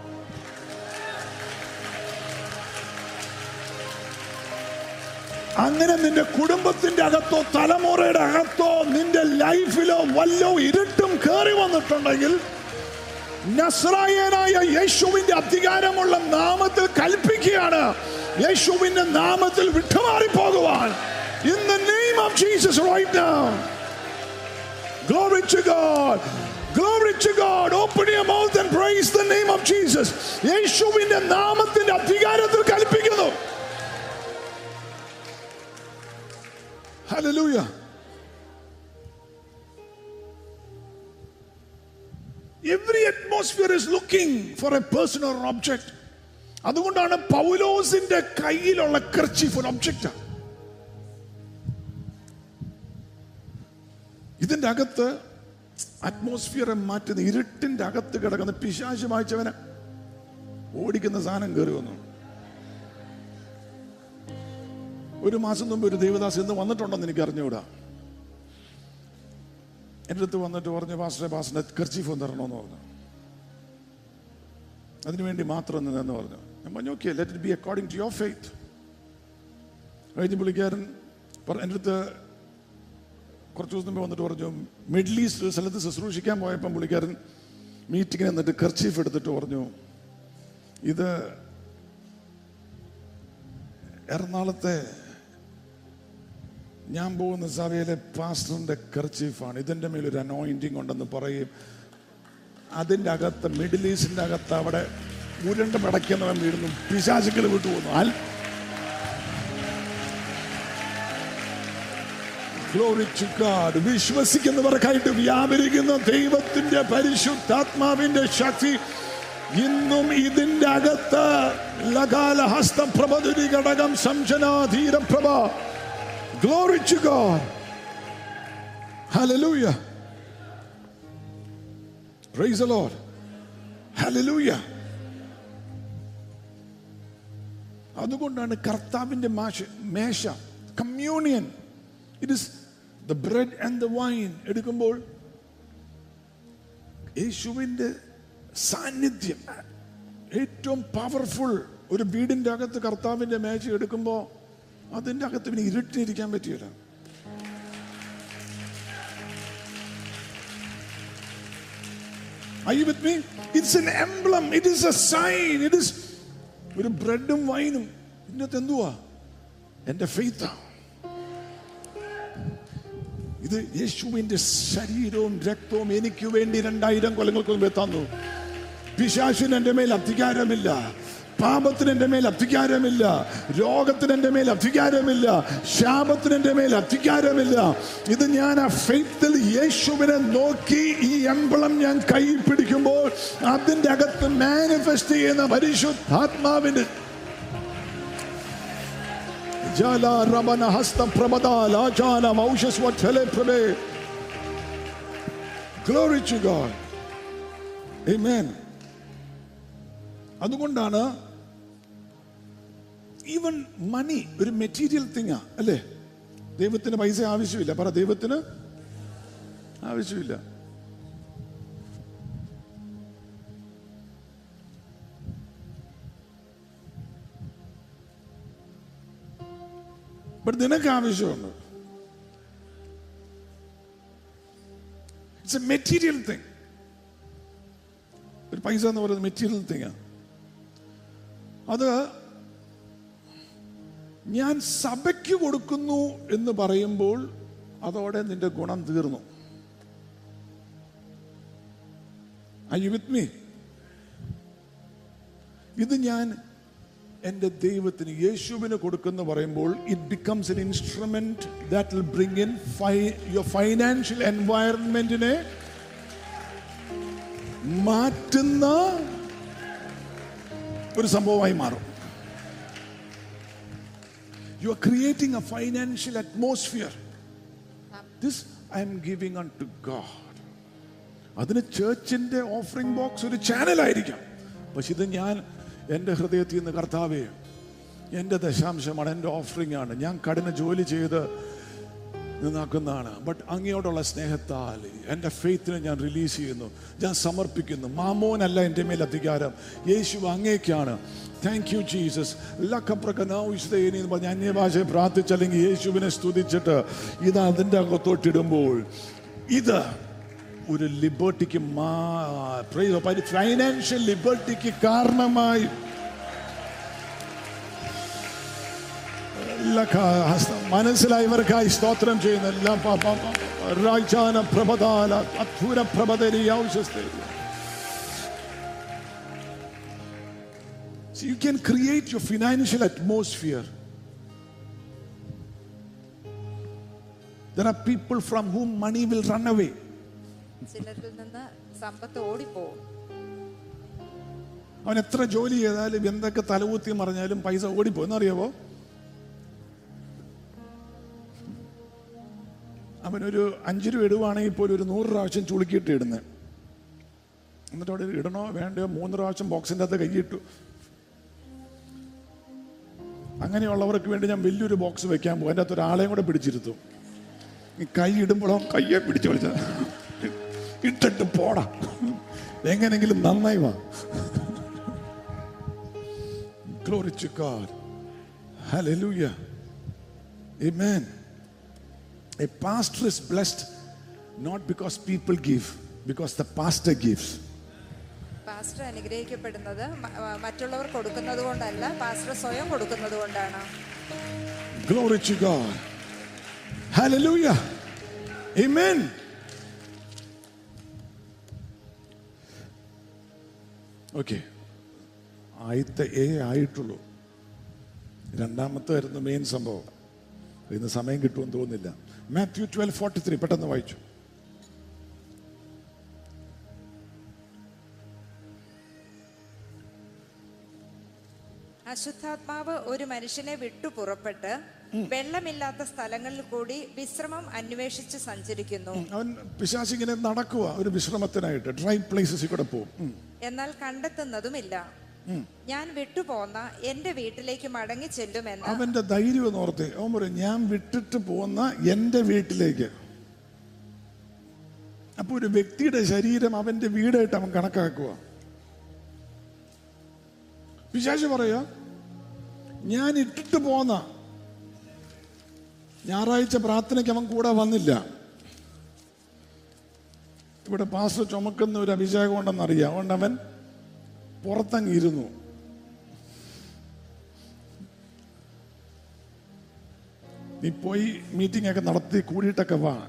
അങ്ങനെ നിന്റെ കുടുംബത്തിന്റെ അകത്തോ തലമുറയുടെ അകത്തോ നിന്റെ ലൈഫിലോ വല്ലോ ഇരുട്ടും കയറി വന്നിട്ടുണ്ടെങ്കിൽ നസ്രായനായ യേശുവിന്റെ അധികാരമുള്ള നാമത്തിൽ കൽപ്പിക്കുകയാണ് യേശുവിന്റെ നാമത്തിൽ വിട്ടുമാറി പോകുവാൻ in the name of Jesus right now Glory to God. Glory to God. Open your mouth and praise the name of Jesus. യേശുവിന്റെ നാമത്തിന്റെ അധികാരത്തിൽ കൽപ്പിക്കുന്നു Hallelujah. Every atmosphere is looking for a person or an object. അതുകൊണ്ടാണ് പൗലോസിന്റെ കയ്യിലുള്ള kerchief ഒരു object ഇതിന്റെ അകത്ത് അറ്റ്മോസ്ഫിയറെ മാറ്റുന്ന ഇരുട്ടിന്റെ അകത്ത് കിടക്കുന്ന പിശാശ് വായിച്ചവനെ ഓടിക്കുന്ന സാധനം കയറി വന്നു ഒരു മാസം മുമ്പ് ഒരു ദേവദാസ് ഇന്ന് വന്നിട്ടുണ്ടെന്ന് എനിക്ക് അറിഞ്ഞുകൂടാ എൻ്റെ അടുത്ത് വന്നിട്ട് പറഞ്ഞു പാസ്റ്ററെ പാസ്റ്ററിന്റെ കർച്ചീഫ് ഒന്ന് തരണമെന്ന് പറഞ്ഞു അതിനുവേണ്ടി മാത്രം നിന്നെന്ന് പറഞ്ഞു ഞാൻ പറഞ്ഞു okay let it be according to your faith കഴിഞ്ഞ് പുള്ളിക്കാരൻ പറ- എൻ്റെ അടുത്ത് കുറച്ച് ദിവസം മുമ്പ് വന്നിട്ട് പറഞ്ഞു മിഡിൽ ഈസ്റ്റ് ഒരു സ്ഥലത്ത് ശുശ്രൂഷിക്കാൻ പോയപ്പം പുള്ളിക്കാരൻ മീറ്റിങ്ങിന് എന്നിട്ട് കർച്ചീഫ് എടുത്തിട്ട് പറഞ്ഞു ഇത് എറണാകുളത്തെ ഞാൻ പോകുന്ന സഭയിലെ പാസ്റ്ററിന്റെ കർച്ചീഫാണ് ഇതിന്റെ മേലൊരു അനോയിന്റിങ് ഉണ്ടെന്ന് പറയും അതിന്റെ അകത്ത് മിഡിൽ ഈസ്റ്റിന്റെ അകത്ത് അവിടെ ഉരുണ്ട പടയ്ക്കുന്നവൻ വീഴുന്നു പിശാചുക്കൾ വിട്ടുപോകുന്നു അൽ Glory to God. വിശ്വസിക്കുന്നവർക്കായിട്ട് വ്യാപരിക്കുന്ന ദൈവത്തിന്റെ പരിശുദ്ധാത്മാവിന്റെ ശക്തി ഇന്നും ഇതിന്റെ അകത്ത് ലകാല ഹസ്തപ്രഭതുരി ഘടകം സംശനാധീരപ്രഭ Glory to God. Hallelujah. Praise the Lord. Hallelujah. അതുകൊണ്ടാണ് കർത്താവിന്റെ മാഷ മേശ communion it is the bread and the wine എടുക്കുമ്പോൾ യേശുവിന്റെ സാന്നിധ്യം ഏറ്റവും പവർഫുൾ ഒരു വീടിന്റെ അകത്ത് കർത്താവിന്റെ മേശ എടുക്കുമ്പോൾ അതിന്റെ അകത്ത് പിന്നെ ഇരുട്ടിനിരിക്കാൻ പറ്റിയില്ല Are you with me? It's an emblem. It is a sign. It is ഒരു ബ്രെഡും വൈനും ഇതിനകത്ത് എന്തുവാ എന്റെ ഫെയ്ത്താ ഇത് യേശുവിന്റെ ശരീരവും രക്തവും എനിക്ക് വേണ്ടി രണ്ടായിരം കൊല്ലങ്ങൾക്ക് മുമ്പേ തന്നു പിശാശിന് എന്റെ മേൽ അധികാരമില്ല പാപത്തിന് എന്റെ മേൽ അധികാരമില്ല രോഗത്തിന് എന്റെ മേൽ അധികാരമില്ല ശാപത്തിന് എന്റെ മേൽ അധികാരമില്ല ഇത് ഞാൻ ആ ഫെയ്ത്തിൽ യേശുവിനെ നോക്കി ഈ എംബളം ഞാൻ കൈ പിടിക്കുമ്പോൾ അതിന്റെ അകത്ത് മാനിഫെസ്റ്റ് ചെയ്യുന്ന പരിശുദ്ധാത്മാവിന്റെ ജാല റമന ഹസ്തം പ്രമദാൽ ആചാനം ഔഷസ്വല പ്രഭേ Glory to God. Amen. അതുകൊണ്ടാണ് ഈവൻ മണി ഒരു മെറ്റീരിയൽ തിങ്ങാ അല്ലേ ദൈവത്തിന് പൈസ ആവശ്യമില്ല പറ ദൈവത്തിന് ആവശ്യമില്ല ബട്ട് നിനക്ക് ആവശ്യമുണ്ട് ഇറ്റ്സ് എ മെറ്റീരിയൽ തിങ് ഒരു പൈസ എന്ന് പറയുന്നത് മെറ്റീരിയൽ തിങ്ങാ അത് ഞാൻ സഭയ്ക്ക് കൊടുക്കുന്നു എന്ന് പറയുമ്പോൾ അതോടെ നിന്റെ ഗുണം തീർന്നു Are you with me? ഇത് ഞാൻ എൻ്റെ ദൈവത്തിന് യേശുവിന് കൊടുക്കുന്നു പറയുമ്പോൾ it becomes an instrument that will bring in your financial എൻവയറൺമെന്റിനെ മാറ്റുന്ന ഒരു സംഭവമായി മാറും you are creating a financial atmosphere this I'm giving unto God അതിന് ചേർച്ചിന്റെ ഓഫറിംഗ് ബോക്സ് ഒരു ചാനലായിരിക്കാം പക്ഷെ ഇത് ഞാൻ എൻ്റെ ഹൃദയത്തിൽ നിന്ന് കർത്താവേ എൻ്റെ ദശാംശമാണ് എൻ്റെ ഓഫറിംഗ് ആണ് ഞാൻ കഠിന ജോലി ചെയ്ത് നിന്നാക്കുന്നതാണ് ബട്ട് അങ്ങയോടുള്ള സ്നേഹത്താൽ എൻ്റെ ഫെയ്ത്തിനെ ഞാൻ റിലീസ് ചെയ്യുന്നു ഞാൻ സമർപ്പിക്കുന്നു മാമോനല്ല എൻ്റെ മേൽ അധികാരം യേശു അങ്ങേക്കാണ് താങ്ക് യു ജീസസ് ലക്കപ്രകനൗസ്തേനി എന്ന് പറഞ്ഞ് അന്യഭാഷയെ പ്രാർത്ഥിച്ചല്ലെങ്കിൽ യേശുവിനെ സ്തുതിച്ചിട്ട് ഇത് അതിൻ്റെ അകത്തോട്ടിടുമ്പോൾ ഇത് ഒരു ലിബർട്ടിക്ക് ഫൈനാൻഷ്യൽ ലിബർട്ടിക്ക് കാരണമായി മനസ്സിലായവർക്കായി സ്തോത്രം ചെയ്യുന്ന എല്ലാ രാജാന പ്രഭതാല അധൂര പ്രഭതരി ആവശ്യസ്ഥ So you can create your financial atmosphere. There are people from whom money will run away. ചിലരിൽ നിന്ന് സമ്പത്ത് ഓടിപ്പോവും അവൻ എത്ര ജോലി ചെയ്താലും എന്തൊക്കെ തലകുത്തി മറിഞ്ഞാലും പൈസ ഓടിപ്പോ എന്നറിയാവോ അവനൊരു അഞ്ച് രൂപ ഇടുവാണെങ്കിൽ പോലും ഒരു നൂറ് പ്രാവശ്യം ചുളുക്കിയിട്ട് ഇടുന്നത് എന്നിട്ട് അവിടെ ഇടണോ വേണ്ടയോ മൂന്ന് പ്രാവശ്യം ബോക്സിൻ്റെ അകത്ത് കൈയിട്ടു അങ്ങനെയുള്ളവർക്ക് വേണ്ടി ഞാൻ വലിയൊരു ബോക്സ് വെക്കാൻ പോകും അതിൻ്റെ അകത്ത് ഒരാളെയും കൂടെ പിടിച്ചിരുത്തും ഈ കൈ ഇടുമ്പോഴോ കയ്യെ പിടിച്ചു വിളിച്ച ഇട്ടിട്ട് പോടാ എങ്ങനെങ്കിലും നന്നായി വാ Glory to God. Hallelujah. Amen. A pastor is blessed not because people give, because the pastor gives. Pastor അനുഗ്രഹിക്കപ്പെടുന്നത് മ- മറ്റുള്ളവർ കൊടുക്കുന്നത് കൊണ്ടല്ല പാസ്റ്റർ സ്വയം കൊടുക്കുന്നത് കൊണ്ടാണ് Glory to God. Hallelujah. Amen. Okay ആദ്യത്തെ എ ആയിട്ടുള്ളൂ രണ്ടാമത്തെ വരുന്ന മെയിൻ സംഭവം ഇന്ന് സമയം കിട്ടുമെന്ന് തോന്നുന്നില്ല മാത്യു ട്വൽവ് ഫോർട്ടി ത്രീ പെട്ടെന്ന് വായിച്ചു അശുദ്ധാത്മാവ് ഒരു മനുഷ്യനെ വിട്ടു പുറപ്പെട്ട് വെള്ളമില്ലാത്ത സ്ഥലങ്ങളിൽ കൂടി വിശ്രമം അന്വേഷിച്ച് സഞ്ചരിക്കുന്നു അവൻ പിശാചിങ്ങനെ നടക്കുക ഒരു വിശ്രമത്തിനായിട്ട് ഡ്രൈ പ്ലേസസിൽ കൂടെ പോകും ഉം. എന്നാൽ കണ്ടെത്തുന്നതുമില്ല ഞാൻ വിട്ടുപോന്ന എന്റെ വീട്ടിലേക്ക് മടങ്ങി ചെല്ലുമെന്ന് അവന്റെ ധൈര്യം എന്ന് ഓർത്ത് അവൻ പറയും ഞാൻ വിട്ടിട്ട് പോകുന്ന എന്റെ വീട്ടിലേക്ക് അപ്പൊ ഒരു വ്യക്തിയുടെ ശരീരം അവന്റെ വീടായിട്ട് അവൻ കണക്കാക്കുക പിശാച് പറയാ ഞാൻ ഇട്ടിട്ട് പോന്ന ഞായറാഴ്ച പ്രാർത്ഥനയ്ക്ക് അവൻ കൂടെ വന്നില്ല ഇവിടെ പാസ്റ്റർ ചുമക്കുന്ന ഒരു അഭിഷേകം ഉണ്ടെന്നറിയാം അതുകൊണ്ട് അവൻ പുറത്തങ്ങ് ഇരുന്നു നീ പോയി മീറ്റിംഗ് ഒക്കെ നടത്തി കൂടിയിട്ടൊക്കെ വാ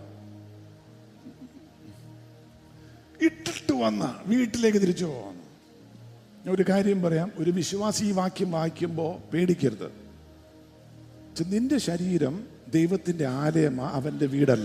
ഇട്ടിട്ട് വന്ന വീട്ടിലേക്ക് തിരിച്ചു പോവാന്ന് ഞാൻ ഒരു കാര്യം പറയാം ഒരു വിശ്വാസി ഈ വാക്യം വായിക്കുമ്പോൾ പേടിക്കരുത് ച്ച, നിന്റെ ശരീരം ദൈവത്തിന്റെ ആലയമാ അവന്റെ വീടല്ല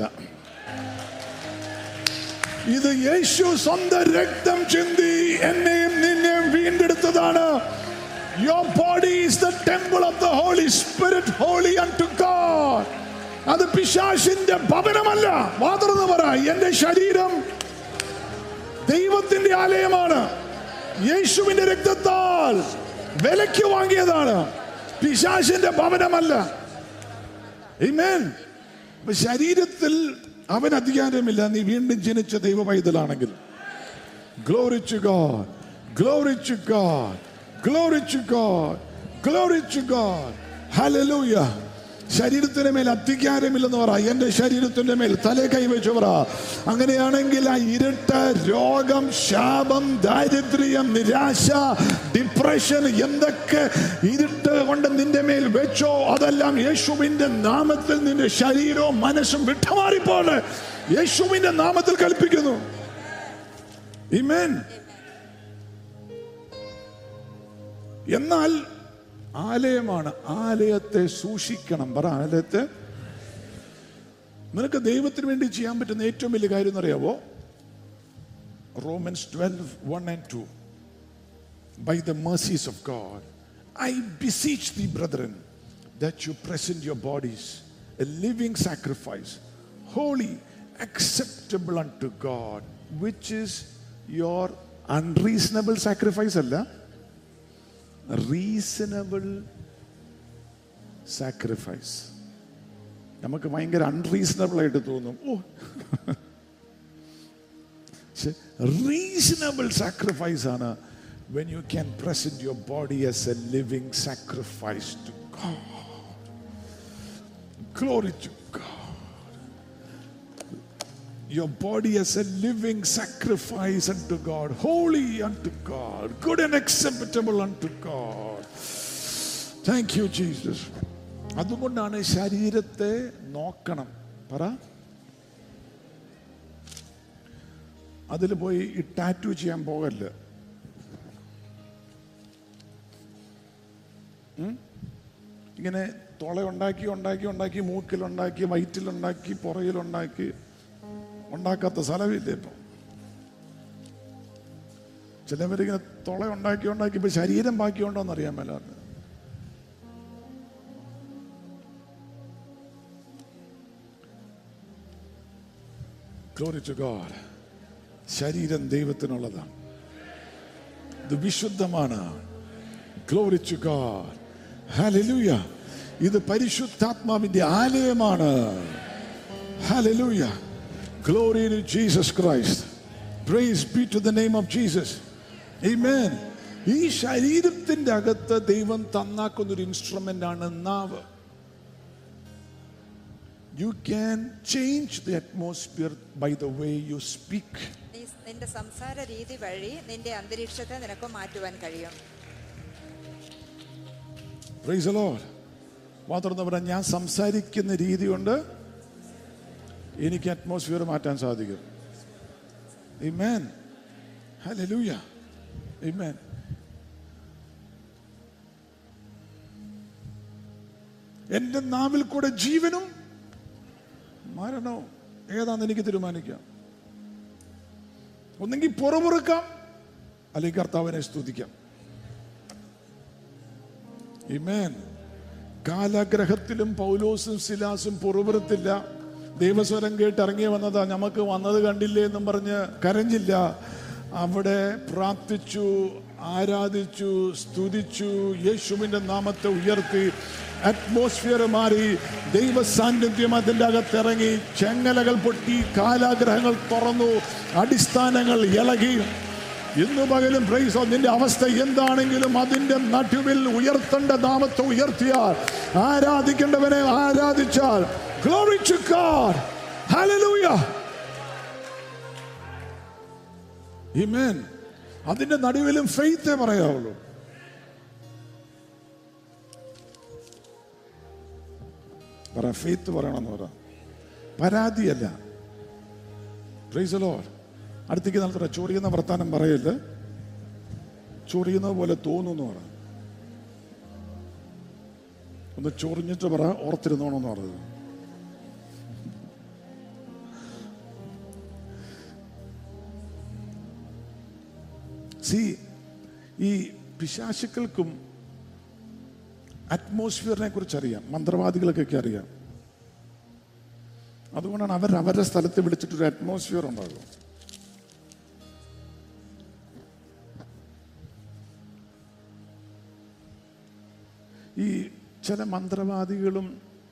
ഇത് യേശു സ്വന്തം രക്തം ചിന്തി എന്നെയും നിന്നെയും വീണ്ടെടുത്തതാണ് Your body is the temple of the Holy Spirit, holy unto God. അത് പിശാശിന്റെ ഭവനമല്ല വാതർന്ന് പറ എന്റെ ശരീരം ദൈവത്തിന്റെ ആലയമാണ് യേശുവിന്റെ രക്തത്താൽ വിലയ്ക്ക് വാങ്ങിയതാണ് പിശാശിന്റെ ഭവനമല്ല Amen. അപ്പൊ ശരീരത്തിൽ അവൻ അധികാരമില്ല നീ വീണ്ടും ജനിച്ച ദൈവ പൈതലാണെങ്കിൽ Glory to God. Glory to God. Glory to God. Glory to God. Hallelujah. ശരീരത്തിന്റെ മേൽ അധികാരമില്ലെന്ന് പറ എന്റെ ശരീരത്തിന്റെ മേൽ തലേ കൈവച്ച് പറ അങ്ങനെയാണെങ്കിൽ ആ ഇരുട്ട് രോഗം ശാപം ദാരിദ്ര്യം നിരാശ ഡിപ്രഷൻ എന്തൊക്കെ ഇരുട്ട് കൊണ്ട് നിന്റെ മേൽ വെച്ചോ അതെല്ലാം യേശുവിന്റെ നാമത്തിൽ നിന്റെ ശരീരവും മനസ്സും വിട്ടുമാറിപ്പോലെ യേശുവിന്റെ നാമത്തിൽ കൽപ്പിക്കുന്നു Amen. എന്നാൽ ആലയമാണ് ആലയത്തെ സൂക്ഷിക്കണം പറ ആലയത്തെ നിനക്ക് ദൈവത്തിന് വേണ്ടി ചെയ്യാൻ പറ്റുന്ന ഏറ്റവും വലിയ കാര്യം എന്നറിയാവോ Romans twelve one and two by the mercies of God, I beseech thee, brethren, that you present your bodies a living sacrifice, holy, acceptable unto God, which is your unreasonable sacrifice, അല്ല reasonable sacrifice നമുക്ക് ഭയങ്കര unreasonable ആയിട്ട് തോന്നും oh reasonable sacrifice ആണ് when you can present your body as a living sacrifice to God. Glory to God. Your body as a living sacrifice unto God, holy unto God, good and acceptable unto God. Thank you, Jesus. അതുകൊണ്ടാണ് ശരീരത്തെ നോക്കണം പറ അതിൽ പോയി ഈ tattoo ചെയ്യാൻ പോകല്ല ഉം? ഇങ്ങനെ തുള ഉണ്ടാക്കി ഉണ്ടാക്കി ഉണ്ടാക്കി മൂക്കിലുണ്ടാക്കി വയറ്റിലുണ്ടാക്കി പുറയിലുണ്ടാക്കി ഉണ്ടാക്കാത്ത സ്ഥലമില്ല ഇപ്പൊ ചിലവരിങ്ങനെ തുള ഉണ്ടാക്കി ഉണ്ടാക്കി ഇപ്പൊ ശരീരം ബാക്കിയുണ്ടോ എന്ന് അറിയാൻ മേലാന്ന് Glory to God. ശരീരം ദൈവത്തിനുള്ളതാണ് ഇത് വിശുദ്ധമാണ് ഗ്ലോറി ടു ഗോഡ് ഹല്ലേലൂയ ഇത് പരിശുദ്ധാത്മാവിന്റെ ആലയമാണ് hallelujah glory to Jesus Christ praise be to the name of Jesus amen ഈ ശരീരത്തിന്റെ അകത്ത് ദൈവം തന്നാക്കുന്ന ഒരു ഇൻസ്ട്രുമെന്റ് ആണ് നാവ് you can change the atmosphere by the way you speak നീ നിന്റെ സംസാര രീതി വഴി നിന്റെ അന്തരീക്ഷത്തെ നിനക്ക് മാറ്റുവാൻ കഴിയും Praise the Lord. മാത്രം പറയാൻ ഞാൻ സംസാരിക്കുന്ന രീതി കൊണ്ട് എനിക്ക് അറ്റ്മോസ്ഫിയർ മാറ്റാൻ സാധിക്കും Amen. Hallelujah. Amen. എന്റെ നാവിൽ കൂടെ ജീവനും മരണവും ഏതാന്ന് എനിക്ക് തീരുമാനിക്കാം ഒന്നെങ്കിൽ പുറമുറുക്കാം അല്ലെങ്കിൽ കർത്താവിനെ സ്തുതിക്കാം Amen. കാലാഗ്രഹത്തിലും പൗലോസും സിലാസും പുറപുറത്തില്ല ദൈവസ്വരം കേട്ട് ഇറങ്ങി വന്നതാ നമുക്ക് വന്നത് കണ്ടില്ലേ എന്നും പറഞ്ഞ് കരഞ്ഞില്ല അവിടെ പ്രാർത്ഥിച്ചു ആരാധിച്ചു സ്തുതിച്ചു യേശുവിന്റെ നാമത്തെ ഉയർത്തി അറ്റ്മോസ്ഫിയർ മാറി ദൈവ സാന്നിധ്യം അതിൻ്റെ അകത്തിറങ്ങി ചെങ്ങലകൾ പൊട്ടി കാലാഗ്രഹങ്ങൾ തുറന്നു അടിസ്ഥാനങ്ങൾ ഇളകി ഇന്ന് പകലും പ്രൈസോ നിന്റെ അവസ്ഥ എന്താണെങ്കിലും അതിന്റെ നടുവിൽ ഉയർത്തേണ്ട നാമത്തെ ഉയർത്തിയാൽ ആരാധിക്കേണ്ടവനെ ആരാധിച്ചാൽ Glory to God. Hallelujah. Amen. അതിന്റെ നടുവിലും ഫെയ്ത്തേ പറയാവുള്ളൂ പറ ഫെയ്ത്ത് പറയണമെന്ന് പറ പരാതിയല്ല പ്രൈസ് ലോഡ് അടുത്തേക്ക് നടത്തറ ചൊറിയുന്ന വർത്താനം പറയല്ല ചൊറിയുന്നത് പോലെ തോന്നുന്നു പറ ഒന്ന് ചൊറിഞ്ഞിട്ട് പറ ഓർത്തിരുന്നോണെന്ന് പറഞ്ഞത് സി ഈ പിശാശുക്കൾക്കും അറ്റ്മോസ്ഫിയറിനെ കുറിച്ച് അറിയാം മന്ത്രവാദികൾക്കൊക്കെ അറിയാം അതുകൊണ്ടാണ് അവർ അവരുടെ സ്ഥലത്ത് വിളിച്ചിട്ടൊരു അറ്റ്മോസ്ഫിയർ ഉണ്ടാകും ഈ ചില മന്ത്രവാദികളും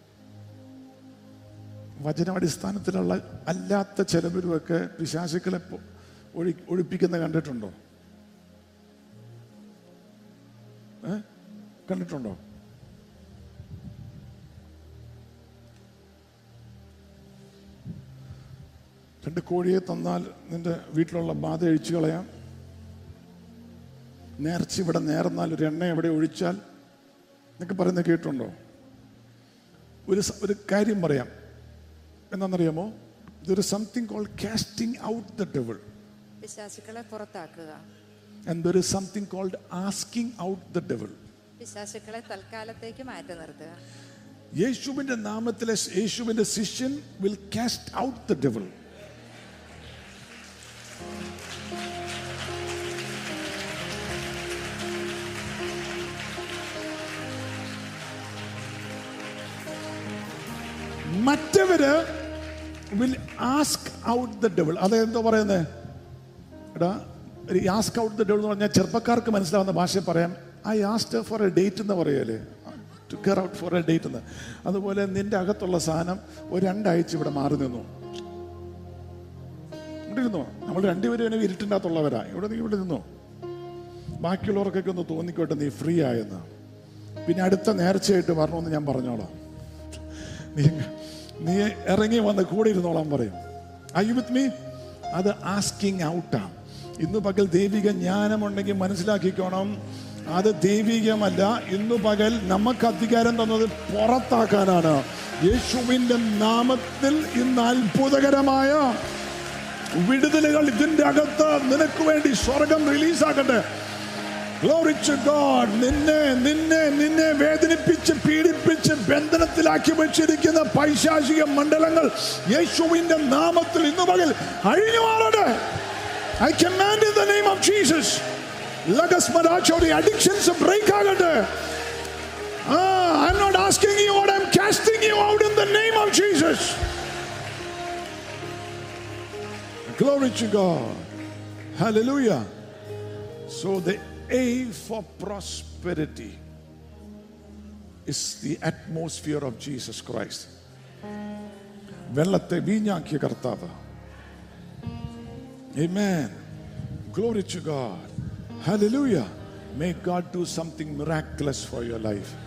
വചനാടിസ്ഥാനത്തിലുള്ള അല്ലാത്ത ചിലവരുമൊക്കെ പിശാചുക്കളെ പൊ- ഒഴി ഒഴിപ്പിക്കുന്ന കണ്ടിട്ടുണ്ടോ ഏ കണ്ടിട്ടുണ്ടോ രണ്ട് കോഴിയെ തന്നാൽ നിന്റെ വീട്ടിലുള്ള ബാധ അഴിച്ചു കളയാം നേർച്ച ഇവിടെ നേർന്നാൽ ഒരു എണ്ണ എവിടെ ഒഴിച്ചാൽ എന്നൊക്കെ പറയുന്നത് കേട്ടുണ്ടോ ഒരു സ- ഒരു കാര്യം പറയാം എന്താണെന്നറിയാമോ ഇതൊരു something call casting out the devil പിശാചുക്കളെ പുറത്താക്കുക and there is something called asking out the devil പിശാചുക്കളെ തൽക്കാലത്തേക്ക് മാറ്റി നിർത്തുക യേശുവിന്റെ നാമത്തിലെ യേശുവിന്റെ ശിഷ്യൻ will cast out the devil മറ്റവര് will ask out the devil അതെന്തോ പറയുന്നത് എടാ ആസ്ക് ഔട്ട് ദ ഡെവിൾ എന്ന് പറഞ്ഞാൽ ചെറുപ്പക്കാർക്ക് മനസ്സിലാവുന്ന ഭാഷയിൽ പറയാം I asked for a date എന്ന് പറയല്ലേ to care out for a date എന്ന് അതുപോലെ നിന്റെ അകത്തുള്ള സാധനം ഒരു രണ്ടാഴ്ച ഇവിടെ മാറി നിന്നു ഇവിടെ ഇരുന്നോ നമ്മൾ രണ്ടുപേരും ഇങ്ങനെ ഇരുട്ടിൻ്റെ അകത്തുള്ളവരാ ഇവിടെ നീ ഇവിടെ നിന്നോ ബാക്കിയുള്ളവർക്കൊക്കെ ഒന്ന് തോന്നിക്കോട്ടെ നീ ഫ്രീ ആയെന്ന് പിന്നെ അടുത്ത നേർച്ചയായിട്ട് വരണമെന്ന് ഞാൻ പറഞ്ഞോളാം നീ നീ ഇറങ്ങി വന്ന് കൂടെ ഇരുന്നോളാൻ പറയും ഐ വിത്ത് മീ അത് ആസ്കിങ് ഔട്ടാണ് ഇന്ന് പകൽ ദൈവിക ജ്ഞാനമുണ്ടെങ്കിൽ മനസ്സിലാക്കിക്കോണം അത് ദൈവികമല്ല ഇന്നു പകൽ നമുക്ക് അധികാരം തന്നത് പുറത്താക്കാനാണ് യേശുവിന്റെ നാമത്തിൽ ഇന്ന് അത്ഭുതകരമായ വിടുതലുകൾ ഇതിന്റെ അകത്ത് നിനക്ക് വേണ്ടി സ്വർഗം റിലീസാക്കട്ടെ Glory to God. നിന്നെ നിന്നെ നിന്നെ വേദനിപ്പിച്ച് പീഡിപ്പിച്ച് ബന്ധനത്തിലാക്കി വെച്ചിരിക്കുന്ന പൈശാചിക മണ്ഡലങ്ങൾ യേശുവിന്റെ നാമത്തിൽ ഇന്നു പകൽ അഴിഞ്ഞു മാറട്ടെ I command in the name of Jesus ലഗസ്മരാച്ചോടി അഡിക്ഷൻസ് ബ്രേക്ക് ആകട്ടെ Ah, I'm not asking you what I'm casting you out in the name of Jesus. Glory to God. Hallelujah. So the A for prosperity is the atmosphere of Jesus Christ. വെള്ളത്തെ വീഞ്ഞാക്കിയ കർത്താവ് Amen. Glory to God. Hallelujah. May God do something miraculous for your life.